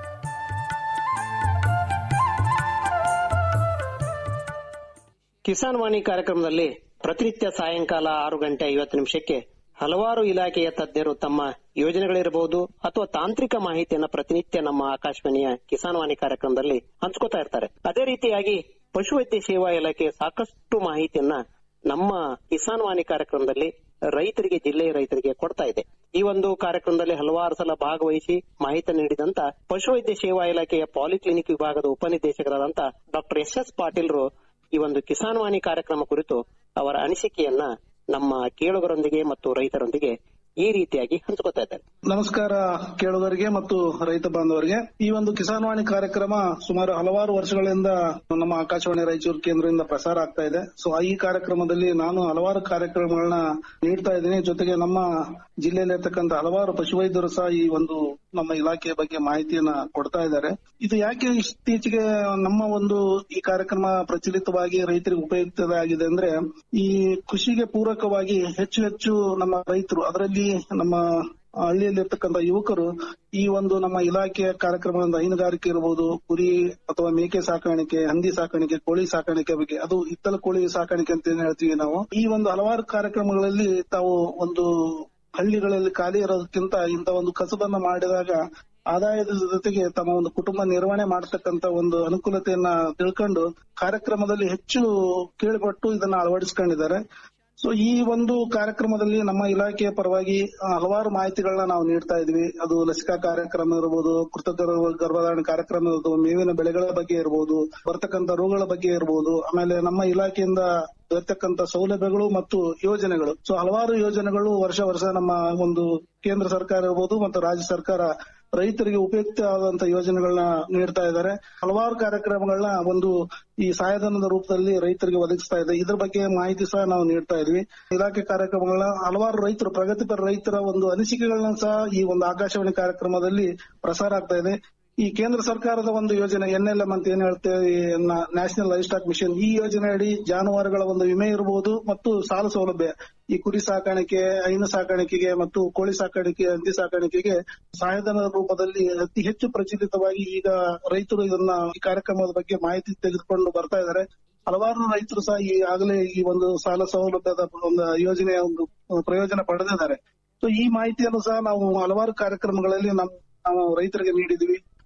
ಕಿಸಾನ್ ವಾಣಿ ಕಾರ್ಯಕ್ರಮದಲ್ಲಿ ಪ್ರತಿನಿತ್ಯ ಸಾಯಂಕಾಲ ಆರು ಗಂಟೆ ಐವತ್ತು ನಿಮಿಷಕ್ಕೆ ಹಲವಾರು ಇಲಾಖೆಯ ತಜ್ಞರು ತಮ್ಮ ಯೋಜನೆಗಳಿರಬಹುದು ಅಥವಾ ತಾಂತ್ರಿಕ ಮಾಹಿತಿಯನ್ನ ಪ್ರತಿನಿತ್ಯ ನಮ್ಮ ಆಕಾಶವಾಣಿಯ ಕಿಸಾನ್ ವಾಣಿ ಕಾರ್ಯಕ್ರಮದಲ್ಲಿ ಹಂಚ್ಕೋತಾ ಇರ್ತಾರೆ ಅದೇ ರೀತಿಯಾಗಿ ಪಶುವೈದ್ಯ ಸೇವಾ ಇಲಾಖೆ ಸಾಕಷ್ಟು ಮಾಹಿತಿಯನ್ನ ನಮ್ಮ ಕಿಸಾನ್ ವಾಣಿ ಕಾರ್ಯಕ್ರಮದಲ್ಲಿ ರೈತರಿಗೆ ಜಿಲ್ಲೆಯ ರೈತರಿಗೆ ಕೊಡ್ತಾ ಇದೆ ಈ ಒಂದು ಕಾರ್ಯಕ್ರಮದಲ್ಲಿ ಹಲವಾರು ಸಲ ಭಾಗವಹಿಸಿ ಮಾಹಿತಿ ನೀಡಿದಂತ ಪಶುವೈದ್ಯ ಸೇವಾ ಇಲಾಖೆಯ ಪಾಲಿಕ್ಲಿನಿಕ್ ವಿಭಾಗದ ಉಪನಿರ್ದೇಶಕರಾದಂತ ಡಾಕ್ಟರ್ ಎಸ್ ಎಸ್ ಪಾಟೀಲ್ರು ಈ ಒಂದು ಕಿಸಾನ್ ವಾಣಿ ಕಾರ್ಯಕ್ರಮ ಕುರಿತು ಅವರ ಅನಿಸಿಕೆಯನ್ನ ನಮ್ಮ ಕೇಳುಗರೊಂದಿಗೆ ಮತ್ತು ರೈತರೊಂದಿಗೆ ಈ ರೀತಿಯಾಗಿ ಹಂಚಿಕೊತಾ ಇದ್ದಾರೆ ನಮಸ್ಕಾರ ಕೇಳುಗರಿಗೆ ಮತ್ತು ರೈತ ಬಾಂಧವರಿಗೆ ಈ ಒಂದು ಕಿಸಾನ್ ವಾಣಿ ಕಾರ್ಯಕ್ರಮ ಸುಮಾರು ಹಲವಾರು ವರ್ಷಗಳಿಂದ ನಮ್ಮ ಆಕಾಶವಾಣಿ ರಾಯಚೂರು ಕೇಂದ್ರದಿಂದ ಪ್ರಸಾರ ಆಗ್ತಾ ಇದೆ ಸೊ ಈ ಕಾರ್ಯಕ್ರಮದಲ್ಲಿ ನಾನು ಹಲವಾರು ಕಾರ್ಯಕ್ರಮಗಳನ್ನ ನೀಡ್ತಾ ಇದ್ದೀನಿ ಜೊತೆಗೆ ನಮ್ಮ ಜಿಲ್ಲೆಯಲ್ಲಿ ಇರ್ತಕ್ಕಂಥ ಹಲವಾರು ಪಶುವೈದ್ಯರು ಸಹ ಈ ಒಂದು ನಮ್ಮ ಇಲಾಖೆಯ ಬಗ್ಗೆ ಮಾಹಿತಿಯನ್ನ ಕೊಡ್ತಾ ಇದ್ದಾರೆ ಇದು ಯಾಕೆ ಇತ್ತೀಚೆಗೆ ನಮ್ಮ ಒಂದು ಈ ಕಾರ್ಯಕ್ರಮ ಪ್ರಚಲಿತವಾಗಿ ರೈತರಿಗೆ ಉಪಯುಕ್ತವಾಗಿದೆ ಅಂದ್ರೆ ಈ ಕೃಷಿಗೆ ಪೂರಕವಾಗಿ ಹೆಚ್ಚು ಹೆಚ್ಚು ನಮ್ಮ ರೈತರು ಅದರಲ್ಲಿ ನಮ್ಮ ಹಳ್ಳಿಯಲ್ಲಿರ್ತಕ್ಕಂಥ ಯುವಕರು ಈ ಒಂದು ನಮ್ಮ ಇಲಾಖೆಯ ಕಾರ್ಯಕ್ರಮದಿಂದ ಹೈನುಗಾರಿಕೆ ಇರಬಹುದು ಕುರಿ ಅಥವಾ ಮೇಕೆ ಸಾಕಾಣಿಕೆ ಹಂದಿ ಸಾಕಾಣಿಕೆ ಕೋಳಿ ಸಾಕಾಣಿಕೆ ಬಗ್ಗೆ ಅದು ಇತ್ತಲ ಕೋಳಿ ಸಾಕಾಣಿಕೆ ಅಂತ ಏನ್ ಹೇಳ್ತೀವಿ ನಾವು ಈ ಒಂದು ಹಲವಾರು ಕಾರ್ಯಕ್ರಮಗಳಲ್ಲಿ ತಾವು ಒಂದು ಹಳ್ಳಿಗಳಲ್ಲಿ ಖಾಲಿ ಇರೋದಕ್ಕಿಂತ ಇಂತ ಒಂದು ಕಸಬನ್ನ ಮಾಡಿದಾಗ ಆದಾಯದ ಜೊತೆಗೆ ತಮ್ಮ ಒಂದು ಕುಟುಂಬ ನಿರ್ವಹಣೆ ಮಾಡತಕ್ಕಂತ ಒಂದು ಅನುಕೂಲತೆಯನ್ನ ತಿಳ್ಕೊಂಡು ಕಾರ್ಯಕ್ರಮದಲ್ಲಿ ಹೆಚ್ಚು ಕೇಳಿಪಟ್ಟು ಇದನ್ನ ಅಳವಡಿಸಿಕೊಂಡಿದ್ದಾರೆ ಸೊ ಈ ಒಂದು ಕಾರ್ಯಕ್ರಮದಲ್ಲಿ ನಮ್ಮ ಇಲಾಖೆಯ ಪರವಾಗಿ ಆ, ಹಲವಾರು ಮಾಹಿತಿಗಳನ್ನ ನಾವು ನೀಡ್ತಾ ಇದ್ವಿ ಅದು ಲಸಿಕಾ ಕಾರ್ಯಕ್ರಮ ಇರಬಹುದು ಕೃತಕ ಗರ್ಭ- ಗರ್ಭಧಾರಣೆ ಕಾರ್ಯಕ್ರಮ ಇರ್ಬೋದು ಮೇವಿನ ಬೆಳೆಗಳ ಬಗ್ಗೆ ಇರಬಹುದು ಬರ್ತಕ್ಕಂತ ರೋಗಗಳ ಬಗ್ಗೆ ಇರಬಹುದು ಆಮೇಲೆ ನಮ್ಮ ಇಲಾಖೆಯಿಂದ ದೊರೆತಕ್ಕಂತ ಸೌಲಭ್ಯಗಳು ಮತ್ತು ಯೋಜನೆಗಳು ಸೊ ಹಲವಾರು ಯೋಜನೆಗಳು ವರ್ಷ ವರ್ಷ ನಮ್ಮ ಒಂದು ಕೇಂದ್ರ ಸರ್ಕಾರ ಇರಬಹುದು ಮತ್ತು ರಾಜ್ಯ ಸರ್ಕಾರ ರೈತರಿಗೆ ಉಪಯುಕ್ತವಾದಂತ ಯೋಜನೆಗಳನ್ನ ನೀಡ್ತಾ ಇದ್ದಾರೆ ಹಲವಾರು ಕಾರ್ಯಕ್ರಮಗಳನ್ನ ಒಂದು ಈ ಸಹಾಯಧನದ ರೂಪದಲ್ಲಿ ರೈತರಿಗೆ ಒದಗಿಸ್ತಾ ಇದೆ ಇದ್ರ ಬಗ್ಗೆ ಮಾಹಿತಿ ಸಹ ನಾವು ನೀಡ್ತಾ ಇದ್ವಿ ಇಲಾಖೆ ಕಾರ್ಯಕ್ರಮಗಳನ್ನ ಹಲವಾರು ರೈತರು ಪ್ರಗತಿಪರ ರೈತರ ಒಂದು ಅನಿಸಿಕೆಗಳನ್ನ ಸಹ ಈ ಒಂದು ಆಕಾಶವಾಣಿ ಕಾರ್ಯಕ್ರಮದಲ್ಲಿ ಪ್ರಸಾರ ಆಗ್ತಾ ಇದೆ ಈ ಕೇಂದ್ರ ಸರ್ಕಾರದ ಒಂದು ಯೋಜನೆ ಎನ್ ಎಲ್ ಎಂ ಅಂತ ಏನ್ ಹೇಳ್ತೇವೆ ನ್ಯಾಷನಲ್ ಲೈಫ್ ಸ್ಟಾಕ್ ಮಿಷನ್ ಈ ಯೋಜನೆ ಅಡಿ ಜಾನುವಾರುಗಳ ಒಂದು ವಿಮೆ ಇರಬಹುದು ಮತ್ತು ಸಾಲ ಸೌಲಭ್ಯ ಈ ಕುರಿ ಸಾಕಾಣಿಕೆ ಹೈನು ಸಾಕಾಣಿಕೆಗೆ ಮತ್ತು ಕೋಳಿ ಸಾಕಾಣಿಕೆ ಹಂದಿ ಸಾಕಾಣಿಕೆಗೆ ಸಹಾಯಧನದ ರೂಪದಲ್ಲಿ ಅತಿ ಹೆಚ್ಚು ಪ್ರಚಲಿತವಾಗಿ ಈಗ ರೈತರು ಇದನ್ನ ಈ ಕಾರ್ಯಕ್ರಮದ ಬಗ್ಗೆ ಮಾಹಿತಿ ತೆಗೆದುಕೊಂಡು ಬರ್ತಾ ಇದ್ದಾರೆ ಹಲವಾರು ರೈತರು ಸಹ ಈಗಾಗಲೇ ಈ ಒಂದು ಸಾಲ ಸೌಲಭ್ಯದ ಒಂದು ಯೋಜನೆಯ ಒಂದು ಪ್ರಯೋಜನ ಪಡೆದಿದ್ದಾರೆ ಸೊ ಈ ಮಾಹಿತಿಯನ್ನು ಸಹ ನಾವು ಹಲವಾರು ಕಾರ್ಯಕ್ರಮಗಳಲ್ಲಿ ನಮ್ ನಾವು ರೈತರಿಗೆ ನೀಡಿದ್ವಿ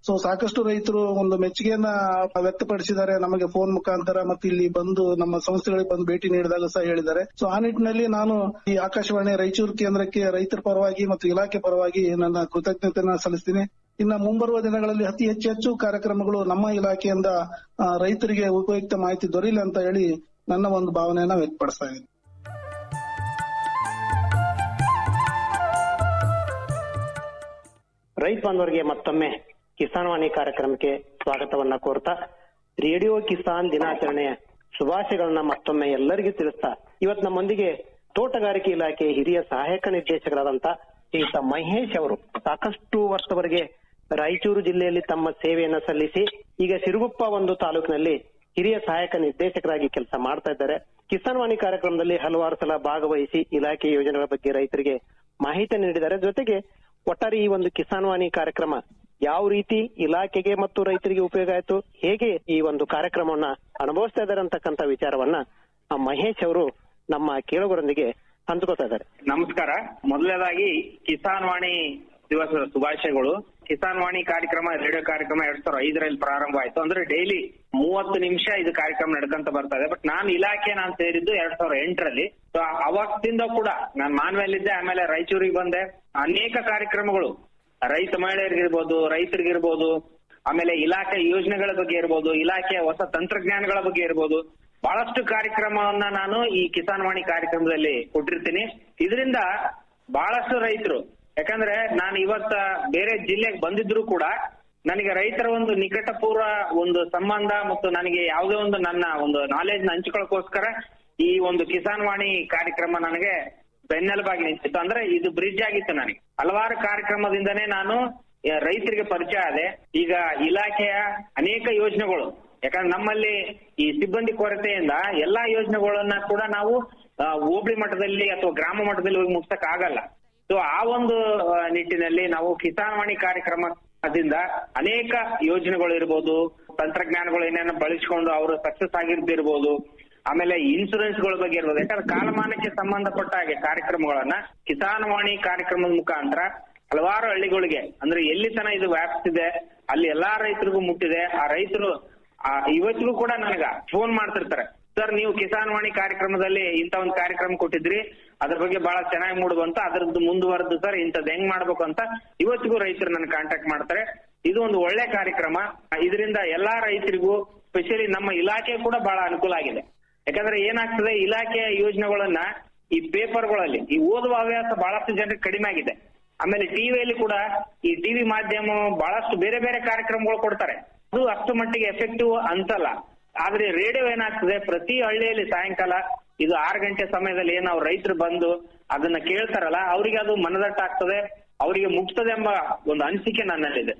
ಸೊ ಸಾಕಷ್ಟು ರೈತರು ಒಂದು ಮೆಚ್ಚುಗೆಯನ್ನ ವ್ಯಕ್ತಪಡಿಸಿದ್ದಾರೆ ನಮಗೆ ಫೋನ್ ಮುಖಾಂತರ ಮತ್ತು ಇಲ್ಲಿ ಬಂದು ನಮ್ಮ ಸಂಸ್ಥೆಗಳಿಗೆ ಬಂದು ಭೇಟಿ ನೀಡಿದಾಗ ಸಹ ಹೇಳಿದ್ದಾರೆ ಸೊ ಆ ನಿಟ್ಟಿನಲ್ಲಿ ನಾನು ಈ ಆಕಾಶವಾಣಿ ರಾಯಚೂರು ಕೇಂದ್ರಕ್ಕೆ ರೈತರ ಪರವಾಗಿ ಮತ್ತು ಇಲಾಖೆ ಪರವಾಗಿ ನನ್ನ ಕೃತಜ್ಞತೆಯನ್ನ ಸಲ್ಲಿಸ್ತೀನಿ ಇನ್ನ ಮುಂಬರುವ ದಿನಗಳಲ್ಲಿ ಅತಿ ಹೆಚ್ಚು ಹೆಚ್ಚು ಕಾರ್ಯಕ್ರಮಗಳು ನಮ್ಮ ಇಲಾಖೆಯಿಂದ ಆ, ರೈತರಿಗೆ ಉಪಯುಕ್ತ ಮಾಹಿತಿ ದೊರೆಯಲಿ ಅಂತ ಹೇಳಿ ನನ್ನ ಒಂದು ಭಾವನೆಯನ್ನ ವ್ಯಕ್ತಪಡಿಸ್ತಾ ಇದ್ದೀನಿ ರೈತ ಬಾಂಧವರಿಗೆ ಮತ್ತೊಮ್ಮೆ ಕಿಸಾನ್ ವಾಣಿ ಕಾರ್ಯಕ್ರಮಕ್ಕೆ ಸ್ವಾಗತವನ್ನ ಕೋರ್ತಾ ರೇಡಿಯೋ ಕಿಸಾನ್ ದಿನಾಚರಣೆಯ ಶುಭಾಶಯಗಳನ್ನ ಮತ್ತೊಮ್ಮೆ ಎಲ್ಲರಿಗೂ ತಿಳಿಸ್ತಾ ಇವತ್ತು ನಮ್ಮೊಂದಿಗೆ ತೋಟಗಾರಿಕೆ ಇಲಾಖೆ ಹಿರಿಯ ಸಹಾಯಕ ನಿರ್ದೇಶಕರಾದಂತ ಶ್ರೀಯುತ ಮಹೇಶ್ ಅವರು ಸಾಕಷ್ಟು ವರ್ಷದವರೆಗೆ ರಾಯಚೂರು ಜಿಲ್ಲೆಯಲ್ಲಿ ತಮ್ಮ ಸೇವೆಯನ್ನ ಸಲ್ಲಿಸಿ ಈಗ ಸಿರುಗುಪ್ಪ ಒಂದು ತಾಲೂಕಿನಲ್ಲಿ ಹಿರಿಯ ಸಹಾಯಕ ನಿರ್ದೇಶಕರಾಗಿ ಕೆಲಸ ಮಾಡ್ತಾ ಇದ್ದಾರೆ ಕಿಸಾನ್ ವಾಣಿ ಕಾರ್ಯಕ್ರಮದಲ್ಲಿ ಹಲವಾರು ಸಲ ಭಾಗವಹಿಸಿ ಇಲಾಖೆ ಯೋಜನೆಗಳ ಬಗ್ಗೆ ರೈತರಿಗೆ ಮಾಹಿತಿ ನೀಡಿದ್ದಾರೆ ಜೊತೆಗೆ ಒಟ್ಟಾರೆ ಈ ಒಂದು ಕಿಸಾನ್ ವಾಣಿ ಕಾರ್ಯಕ್ರಮ ಯಾವ ರೀತಿ ಇಲಾಖೆಗೆ ಮತ್ತು ರೈತರಿಗೆ ಉಪಯೋಗ ಆಯ್ತು ಹೇಗೆ ಈ ಒಂದು ಕಾರ್ಯಕ್ರಮವನ್ನ ಅನುಭವಿಸ್ತಾ ಇದ್ದಾರೆ ಅಂತಕ್ಕಂಥ ವಿಚಾರವನ್ನ ಆ ಮಹೇಶ್ ಅವರು ನಮ್ಮ ಕೇಳುಗರೊಂದಿಗೆ ಹಂಚ್ಕೋತಾ ಇದ್ದಾರೆ ನಮಸ್ಕಾರ ಮೊದಲನೇದಾಗಿ ಕಿಸಾನ್ ವಾಣಿ ದಿವಸದ ಶುಭಾಶಯಗಳು ಕಿಸಾನ್ ವಾಣಿ ಕಾರ್ಯಕ್ರಮ ರೇಡಿಯೋ ಕಾರ್ಯಕ್ರಮ ಎರಡ್ ಸಾವಿರದ ಐದರಲ್ಲಿ ಪ್ರಾರಂಭ ಆಯ್ತು ಅಂದ್ರೆ ಡೈಲಿ ಮೂವತ್ತು ನಿಮಿಷ ಇದು ಕಾರ್ಯಕ್ರಮ ನಡ್ಕೊಂತ ಬರ್ತಾ ಇದೆ ಬಟ್ ನಾನು ಇಲಾಖೆ ನಾನು ಸೇರಿದ್ದು ಎರಡ್ ಸಾವಿರದ ಎಂಟರಲ್ಲಿ ಸೊ ಅವತ್ತಿಂದ ಕೂಡ ನಾನು ಮಾನ್ವೇಲಿದ್ದೆ ಆಮೇಲೆ ರಾಯಚೂರಿಗೆ ಬಂದೆ ಅನೇಕ ಕಾರ್ಯಕ್ರಮಗಳು ರೈತ ಮಹಿಳೆಯರಿಗಿರ್ಬೋದು ರೈತರಿಗಿರ್ಬೋದು ಆಮೇಲೆ ಇಲಾಖೆ ಯೋಜನೆಗಳ ಬಗ್ಗೆ ಇರ್ಬೋದು ಇಲಾಖೆಯ ಹೊಸ ತಂತ್ರಜ್ಞಾನಗಳ ಬಗ್ಗೆ ಇರ್ಬೋದು ಬಹಳಷ್ಟು ಕಾರ್ಯಕ್ರಮವನ್ನ ನಾನು ಈ ಕಿಸಾನ್ ವಾಣಿ ಕಾರ್ಯಕ್ರಮದಲ್ಲಿ ಕೊಟ್ಟಿರ್ತೀನಿ ಇದರಿಂದ ಬಹಳಷ್ಟು ರೈತರು ಯಾಕಂದ್ರೆ ನಾನು ಇವತ್ತ ಬೇರೆ ಜಿಲ್ಲೆಗೆ ಬಂದಿದ್ರು ಕೂಡ ನನಗೆ ರೈತರ ಒಂದು ನಿಕಟಪೂರ್ವ ಒಂದು ಸಂಬಂಧ ಮತ್ತು ನನಗೆ ಯಾವುದೇ ಒಂದು ನನ್ನ ಒಂದು ನಾಲೆಜ್ ನ ಹಂಚ್ಕೊಳ್ಳೋಕೋಸ್ಕರ ಈ ಒಂದು ಕಿಸಾನ್ ವಾಣಿ ಕಾರ್ಯಕ್ರಮ ನನಗೆ ಬೆನ್ನೆಲುಬಾಗಿ ನಿಂತಿತ್ತು ಅಂದ್ರೆ ಇದು ಬ್ರಿಡ್ಜ್ ಆಗಿತ್ತು ನನಗೆ ಹಲವಾರು ಕಾರ್ಯಕ್ರಮದಿಂದನೇ ನಾನು ಆ, ರೈತರಿಗೆ ಪರಿಚಯ ಆದೆ ಈಗ ಇಲಾಖೆಯ ಅನೇಕ ಯೋಜನೆಗಳು ಯಾಕಂದ್ರೆ ನಮ್ಮಲ್ಲಿ ಈ ಸಿಬ್ಬಂದಿ ಕೊರತೆಯಿಂದ ಎಲ್ಲಾ ಯೋಜನೆಗಳನ್ನ ಕೂಡ ನಾವು ಆ, ಹೋಬಳಿ ಮಟ್ಟದಲ್ಲಿ ಅಥವಾ ಗ್ರಾಮ ಮಟ್ಟದಲ್ಲಿ ಹೋಗಿ ಮುಟ್ಸಕ್ ಆಗಲ್ಲ ಸೊ ಆ ಒಂದು ಆ, ನಿಟ್ಟಿನಲ್ಲಿ ನಾವು ಕಿಸಾನ್ ವಾಣಿ ಕಾರ್ಯಕ್ರಮದಿಂದ ಅನೇಕ ಯೋಜನೆಗಳು ಇರ್ಬೋದು ತಂತ್ರಜ್ಞಾನಗಳು ಏನೇನೋ ಬಳಸಿಕೊಂಡು ಅವರು ಸಕ್ಸಸ್ ಆಗಿರ್ದಿರ್ಬೋದು ಆಮೇಲೆ ಇನ್ಸೂರೆನ್ಸ್ ಗಳ ಬಗ್ಗೆ ಇರ್ಬೋದು ಯಾಕಂದ್ರೆ ಕಾಲಮಾನಕ್ಕೆ ಸಂಬಂಧಪಟ್ಟ ಹಾಗೆ ಕಾರ್ಯಕ್ರಮಗಳನ್ನ ಕಿಸಾನ್ ವಾಣಿ ಕಾರ್ಯಕ್ರಮದ ಮುಖಾಂತರ ಹಲವಾರು ಹಳ್ಳಿಗಳಿಗೆ ಅಂದ್ರೆ ಎಲ್ಲಿ ತನ ಇದು ವ್ಯಾಪಿಸಿದೆ ಅಲ್ಲಿ ಎಲ್ಲಾ ರೈತರಿಗೂ ಮುಟ್ಟಿದೆ ಆ ರೈತರು ಆ, ಇವತ್ತಿಗೂ ಕೂಡ ನನಗ ಫೋನ್ ಮಾಡ್ತಿರ್ತಾರೆ ಸರ್ ನೀವು ಕಿಸಾನ್ ವಾಣಿ ಕಾರ್ಯಕ್ರಮದಲ್ಲಿ ಇಂತ ಒಂದು ಕಾರ್ಯಕ್ರಮ ಕೊಟ್ಟಿದ್ರಿ ಅದ್ರ ಬಗ್ಗೆ ಬಹಳ ಚೆನ್ನಾಗಿ ಮೂಡ್ ಬಂತು ಅದ್ರದ್ದು ಮುಂದುವರೆದು ಸರ್ ಇಂಥದ್ದು ಹೆಂಗ್ ಮಾಡ್ಬೇಕು ಅಂತ ಇವತ್ತಿಗೂ ರೈತರು ನನ್ನ ಕಾಂಟ್ಯಾಕ್ಟ್ ಮಾಡ್ತಾರೆ ಇದು ಒಂದು ಒಳ್ಳೆ ಕಾರ್ಯಕ್ರಮ ಇದರಿಂದ ಎಲ್ಲಾ ರೈತರಿಗೂ ಸ್ಪೆಷಲಿ ನಮ್ಮ ಇಲಾಖೆ ಕೂಡ ಬಹಳ ಅನುಕೂಲ ಆಗಿದೆ ಯಾಕಂದ್ರೆ ಏನಾಗ್ತದೆ ಇಲಾಖೆಯ ಯೋಜನೆಗಳನ್ನ ಈ ಪೇಪರ್ಗಳಲ್ಲಿ ಈ ಓದುವ ಹವ್ಯಾಸ ಬಹಳಷ್ಟು ಜನರಿಗೆ ಕಡಿಮೆ ಆಗಿದೆ ಆಮೇಲೆ ಟಿವಿಯಲ್ಲಿ ಕೂಡ ಈ ಟಿವಿ ಮಾಧ್ಯಮ ಬಹಳಷ್ಟು ಬೇರೆ ಬೇರೆ ಕಾರ್ಯಕ್ರಮಗಳು ಕೊಡ್ತಾರೆ ಅದು ಅಷ್ಟು ಮಟ್ಟಿಗೆ ಎಫೆಕ್ಟಿವ್ ಅನ್ಸಲ್ಲ ಆದ್ರೆ ರೇಡಿಯೋ ಏನಾಗ್ತದೆ ಪ್ರತಿ ಹಳ್ಳಿಯಲ್ಲಿ ಸಾಯಂಕಾಲ ಇದು ಆರು ಗಂಟೆ ಸಮಯದಲ್ಲಿ ಏನು ಅವ್ರ ರೈತರು ಬಂದು ಅದನ್ನ ಕೇಳ್ತಾರಲ್ಲ ಅವರಿಗೆ ಅದು ಮನದಟ್ಟಾಗ್ತದೆ ಅವರಿಗೆ ಮುಟ್ತದೆ ಎಂಬ ಒಂದು ಅನಿಸಿಕೆ ನನ್ನಲ್ಲಿದೆ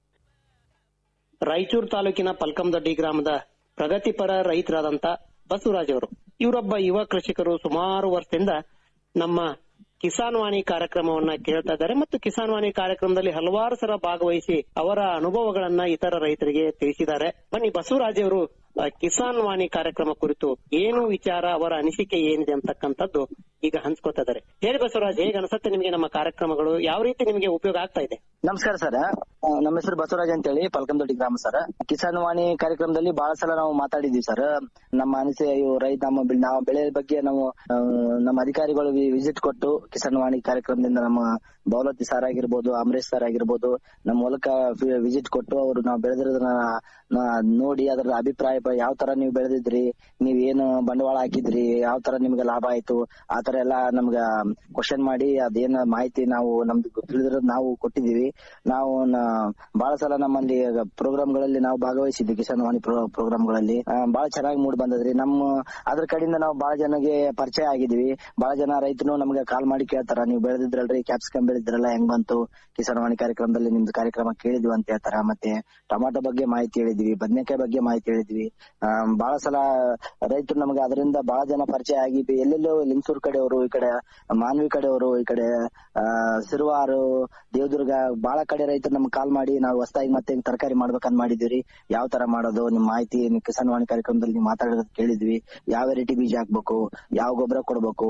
ರಾಯಚೂರು ತಾಲೂಕಿನ ಪಲ್ಕಂದೊಡ್ಡಿ ಗ್ರಾಮದ ಪ್ರಗತಿಪರ ರೈತರಾದಂತ ಬಸವರಾಜ್ ಅವರು ಇವರೊಬ್ಬ ಯುವ ಕೃಷಿಕರು ಸುಮಾರು ವರ್ಷದಿಂದ ನಮ್ಮ ಕಿಸಾನ್ ವಾಣಿ ಕಾರ್ಯಕ್ರಮವನ್ನ ಕೇಳ್ತಾ ಇದ್ದಾರೆ ಮತ್ತು ಕಿಸಾನ್ ವಾಣಿ ಕಾರ್ಯಕ್ರಮದಲ್ಲಿ ಹಲವಾರು ಸಲ ಭಾಗವಹಿಸಿ ಅವರ ಅನುಭವಗಳನ್ನ ಇತರ ರೈತರಿಗೆ ತಿಳಿಸಿದ್ದಾರೆ ಬನ್ನಿ ಬಸವರಾಜ್ ಅವರು ಆ, ಕಿಸಾನ್ ವಾಣಿ ಕಾರ್ಯಕ್ರಮ ಕುರಿತು ಏನು ವಿಚಾರ ಅವರ ಅನಿಸಿಕೆ ಏನಿದೆ ಅಂತಕ್ಕಂಥದ್ದು ಈಗ ಹಂಚ್ಕೋತಾ ಇದ್ದಾರೆ ಹೇಳಿ ಬಸವರಾಜ್ ಹೇಗೆ ಅನ್ಸುತ್ತೆ ನಿಮಗೆ ನಮ್ಮ ಕಾರ್ಯಕ್ರಮಗಳು ಯಾವ ರೀತಿ ನಿಮಗೆ ಉಪಯೋಗ ಆಗ್ತಾ ಇದೆ ನಮಸ್ಕಾರ ಸರ್ ನಮ್ಮ ಹೆಸರು ಬಸವರಾಜ್ ಅಂತ ಹೇಳಿ ಪಲ್ಕಂದೊಡ್ಡಿ ಗ್ರಾಮ ಸರ್ ಕಿಸಾನ್ ವಾಣಿ ಕಾರ್ಯಕ್ರಮದಲ್ಲಿ ಬಹಳ ಸಲ ನಾವು ಮಾತಾಡಿದ್ವಿ ಸರ್ ನಮ್ಮ ಅನಿಸಿಕೆ ಇವು ರೈತ ನಮ್ಮ ಬೆಳೆ- ನಾವು ಬೆಳೆ ಬಗ್ಗೆ ನಾವು ಆ, ನಮ್ಮ ಅಧಿಕಾರಿಗಳು ವಿಸಿಟ್ ಕೊಟ್ಟು ಕಿಸಾನ್ ವಾಣಿ ಕಾರ್ಯಕ್ರಮದಿಂದ ನಮ್ಮ ಬೌಲತಿ ಸರ್ ಆಗಿರ್ಬೋದು ಅಮರೇಶ್ ಸರ್ ಆಗಿರ್ಬೋದು ನಮ್ಮ ಹೊಲಕ್ಕ ವಿಸಿಟ್ ಕೊಟ್ಟು ಅವರು ನಾವು ಬೆಳೆದಿರೋದನ್ನ ನಾ- ನೋಡಿ ಅದರ ಅಭಿಪ್ರಾಯ ಪ- ಯಾವ ತರ ನೀವು ಬೆಳೆದಿದ್ರಿ ನೀವ್ ಏನು ಬಂಡವಾಳ ಹಾಕಿದ್ರಿ ಯಾವ ತರ ನಿಮ್ಗೆ ಲಾಭ ಆಯ್ತು ಆ ತರ ಎಲ್ಲ ನಮ್ಗ ಕ್ವಶನ್ ಮಾಡಿ ಅದೇನ ಮಾಹಿತಿ ನಾವು ನಮ್ದು ತಿಳಿದಿರೋದು ನಾವು ಕೊಟ್ಟಿದೀವಿ ನಾವು ನ- ಬಹಳ ಸಲ ನಮ್ಮಲ್ಲಿ ಪ್ರೋಗ್ರಾಮ್ ಗಳಲ್ಲಿ ನಾವು ಭಾಗವಹಿಸಿದ್ವಿ ಕಿಸಾನ್ ವಾಣಿ ಪ್ರೋಗ್ರಾಮ್ ಗಳಲ್ಲಿ ಆ, ಬಹಳ ಚೆನ್ನಾಗಿ ಮೂಡ್ ಬಂದದ್ರಿ ನಮ್ಮ ಅದ್ರ ಕಡೆಯಿಂದ ನಾವು ಬಹಳ ಜನಗೆ ಪರಿಚಯ ಆಗಿದ್ವಿ ಬಹಳ ಜನ ರೈತರು ನಮ್ಗೆ ಕಾಲ್ ಮಾಡಿ ಕೇಳ್ತಾರ ನೀವು ಬೆಳೆದಿದ್ರಲ್ರಿ ಕ್ಯಾಪ್ಸಿಕಮ್ ಬೆಳೆದಿದ್ರಲ್ಲ ಹೆಂಗ್ ಬಂತು ಕಿಸಾನ್ ವಾಣಿ ಕಾರ್ಯಕ್ರಮದಲ್ಲಿ ನಿಮ್ದು ಕಾರ್ಯಕ್ರಮ ಕೇಳಿದ್ವಿ ಅಂತ ಹೇಳ್ತಾರ ಮತ್ತೆ ಟೊಮಾಟೊ ಬಗ್ಗೆ ಮಾಹಿತಿ ಹೇಳಿದ್ವಿ ಬದನೆಕಾಯಿ ಬಗ್ಗೆ ಮಾಹಿತಿ ಹೇಳಿದ್ವಿ ಆ, ಬಹಳ ಸಲ ರೈತರು ನಮ್ಗೆ ಅದರಿಂದ ಬಹಳ ಜನ ಪರಿಚಯ ಆಗಿ ಬೆ- ಎಲ್ಲೆಲ್ಲೋ ಲಿಂಗಸೂರ್ ಕಡೆಯವರು ಈ ಕಡೆ ಮಾನ್ವಿ ಕಡೆಯವರು ಈ ಕಡೆ ಆ ಸಿರುವಾರು ದೇವದುರ್ಗ ಬಹಳ ಕಡೆ ರೈತರು ನಮ್ಗೆ ಕಾಲ್ ಮಾಡಿ ನಾವು ಹೊಸದಾಗಿ ಮತ್ತೆ ಹಿಂಗ್ ತರಕಾರಿ ಮಾಡ್ಬೇಕಂತ ಮಾಡಿದ್ವಿ ಯಾವ ತರ ಮಾಡೋದು ನಿಮ್ ಮಾಹಿತಿ ನಿಮ್ ಕಿಸಾನ್ ವಾಣಿ ಕಾರ್ಯಕ್ರಮದಲ್ಲಿ ನೀವು ಮಾತಾಡೋದು ಕೇಳಿದ್ವಿ ಯಾವ ವೆರೈಟಿ ಬೀಜ ಹಾಕ್ಬೇಕು ಯಾವ ಗೊಬ್ಬರ ಕೊಡ್ಬೇಕು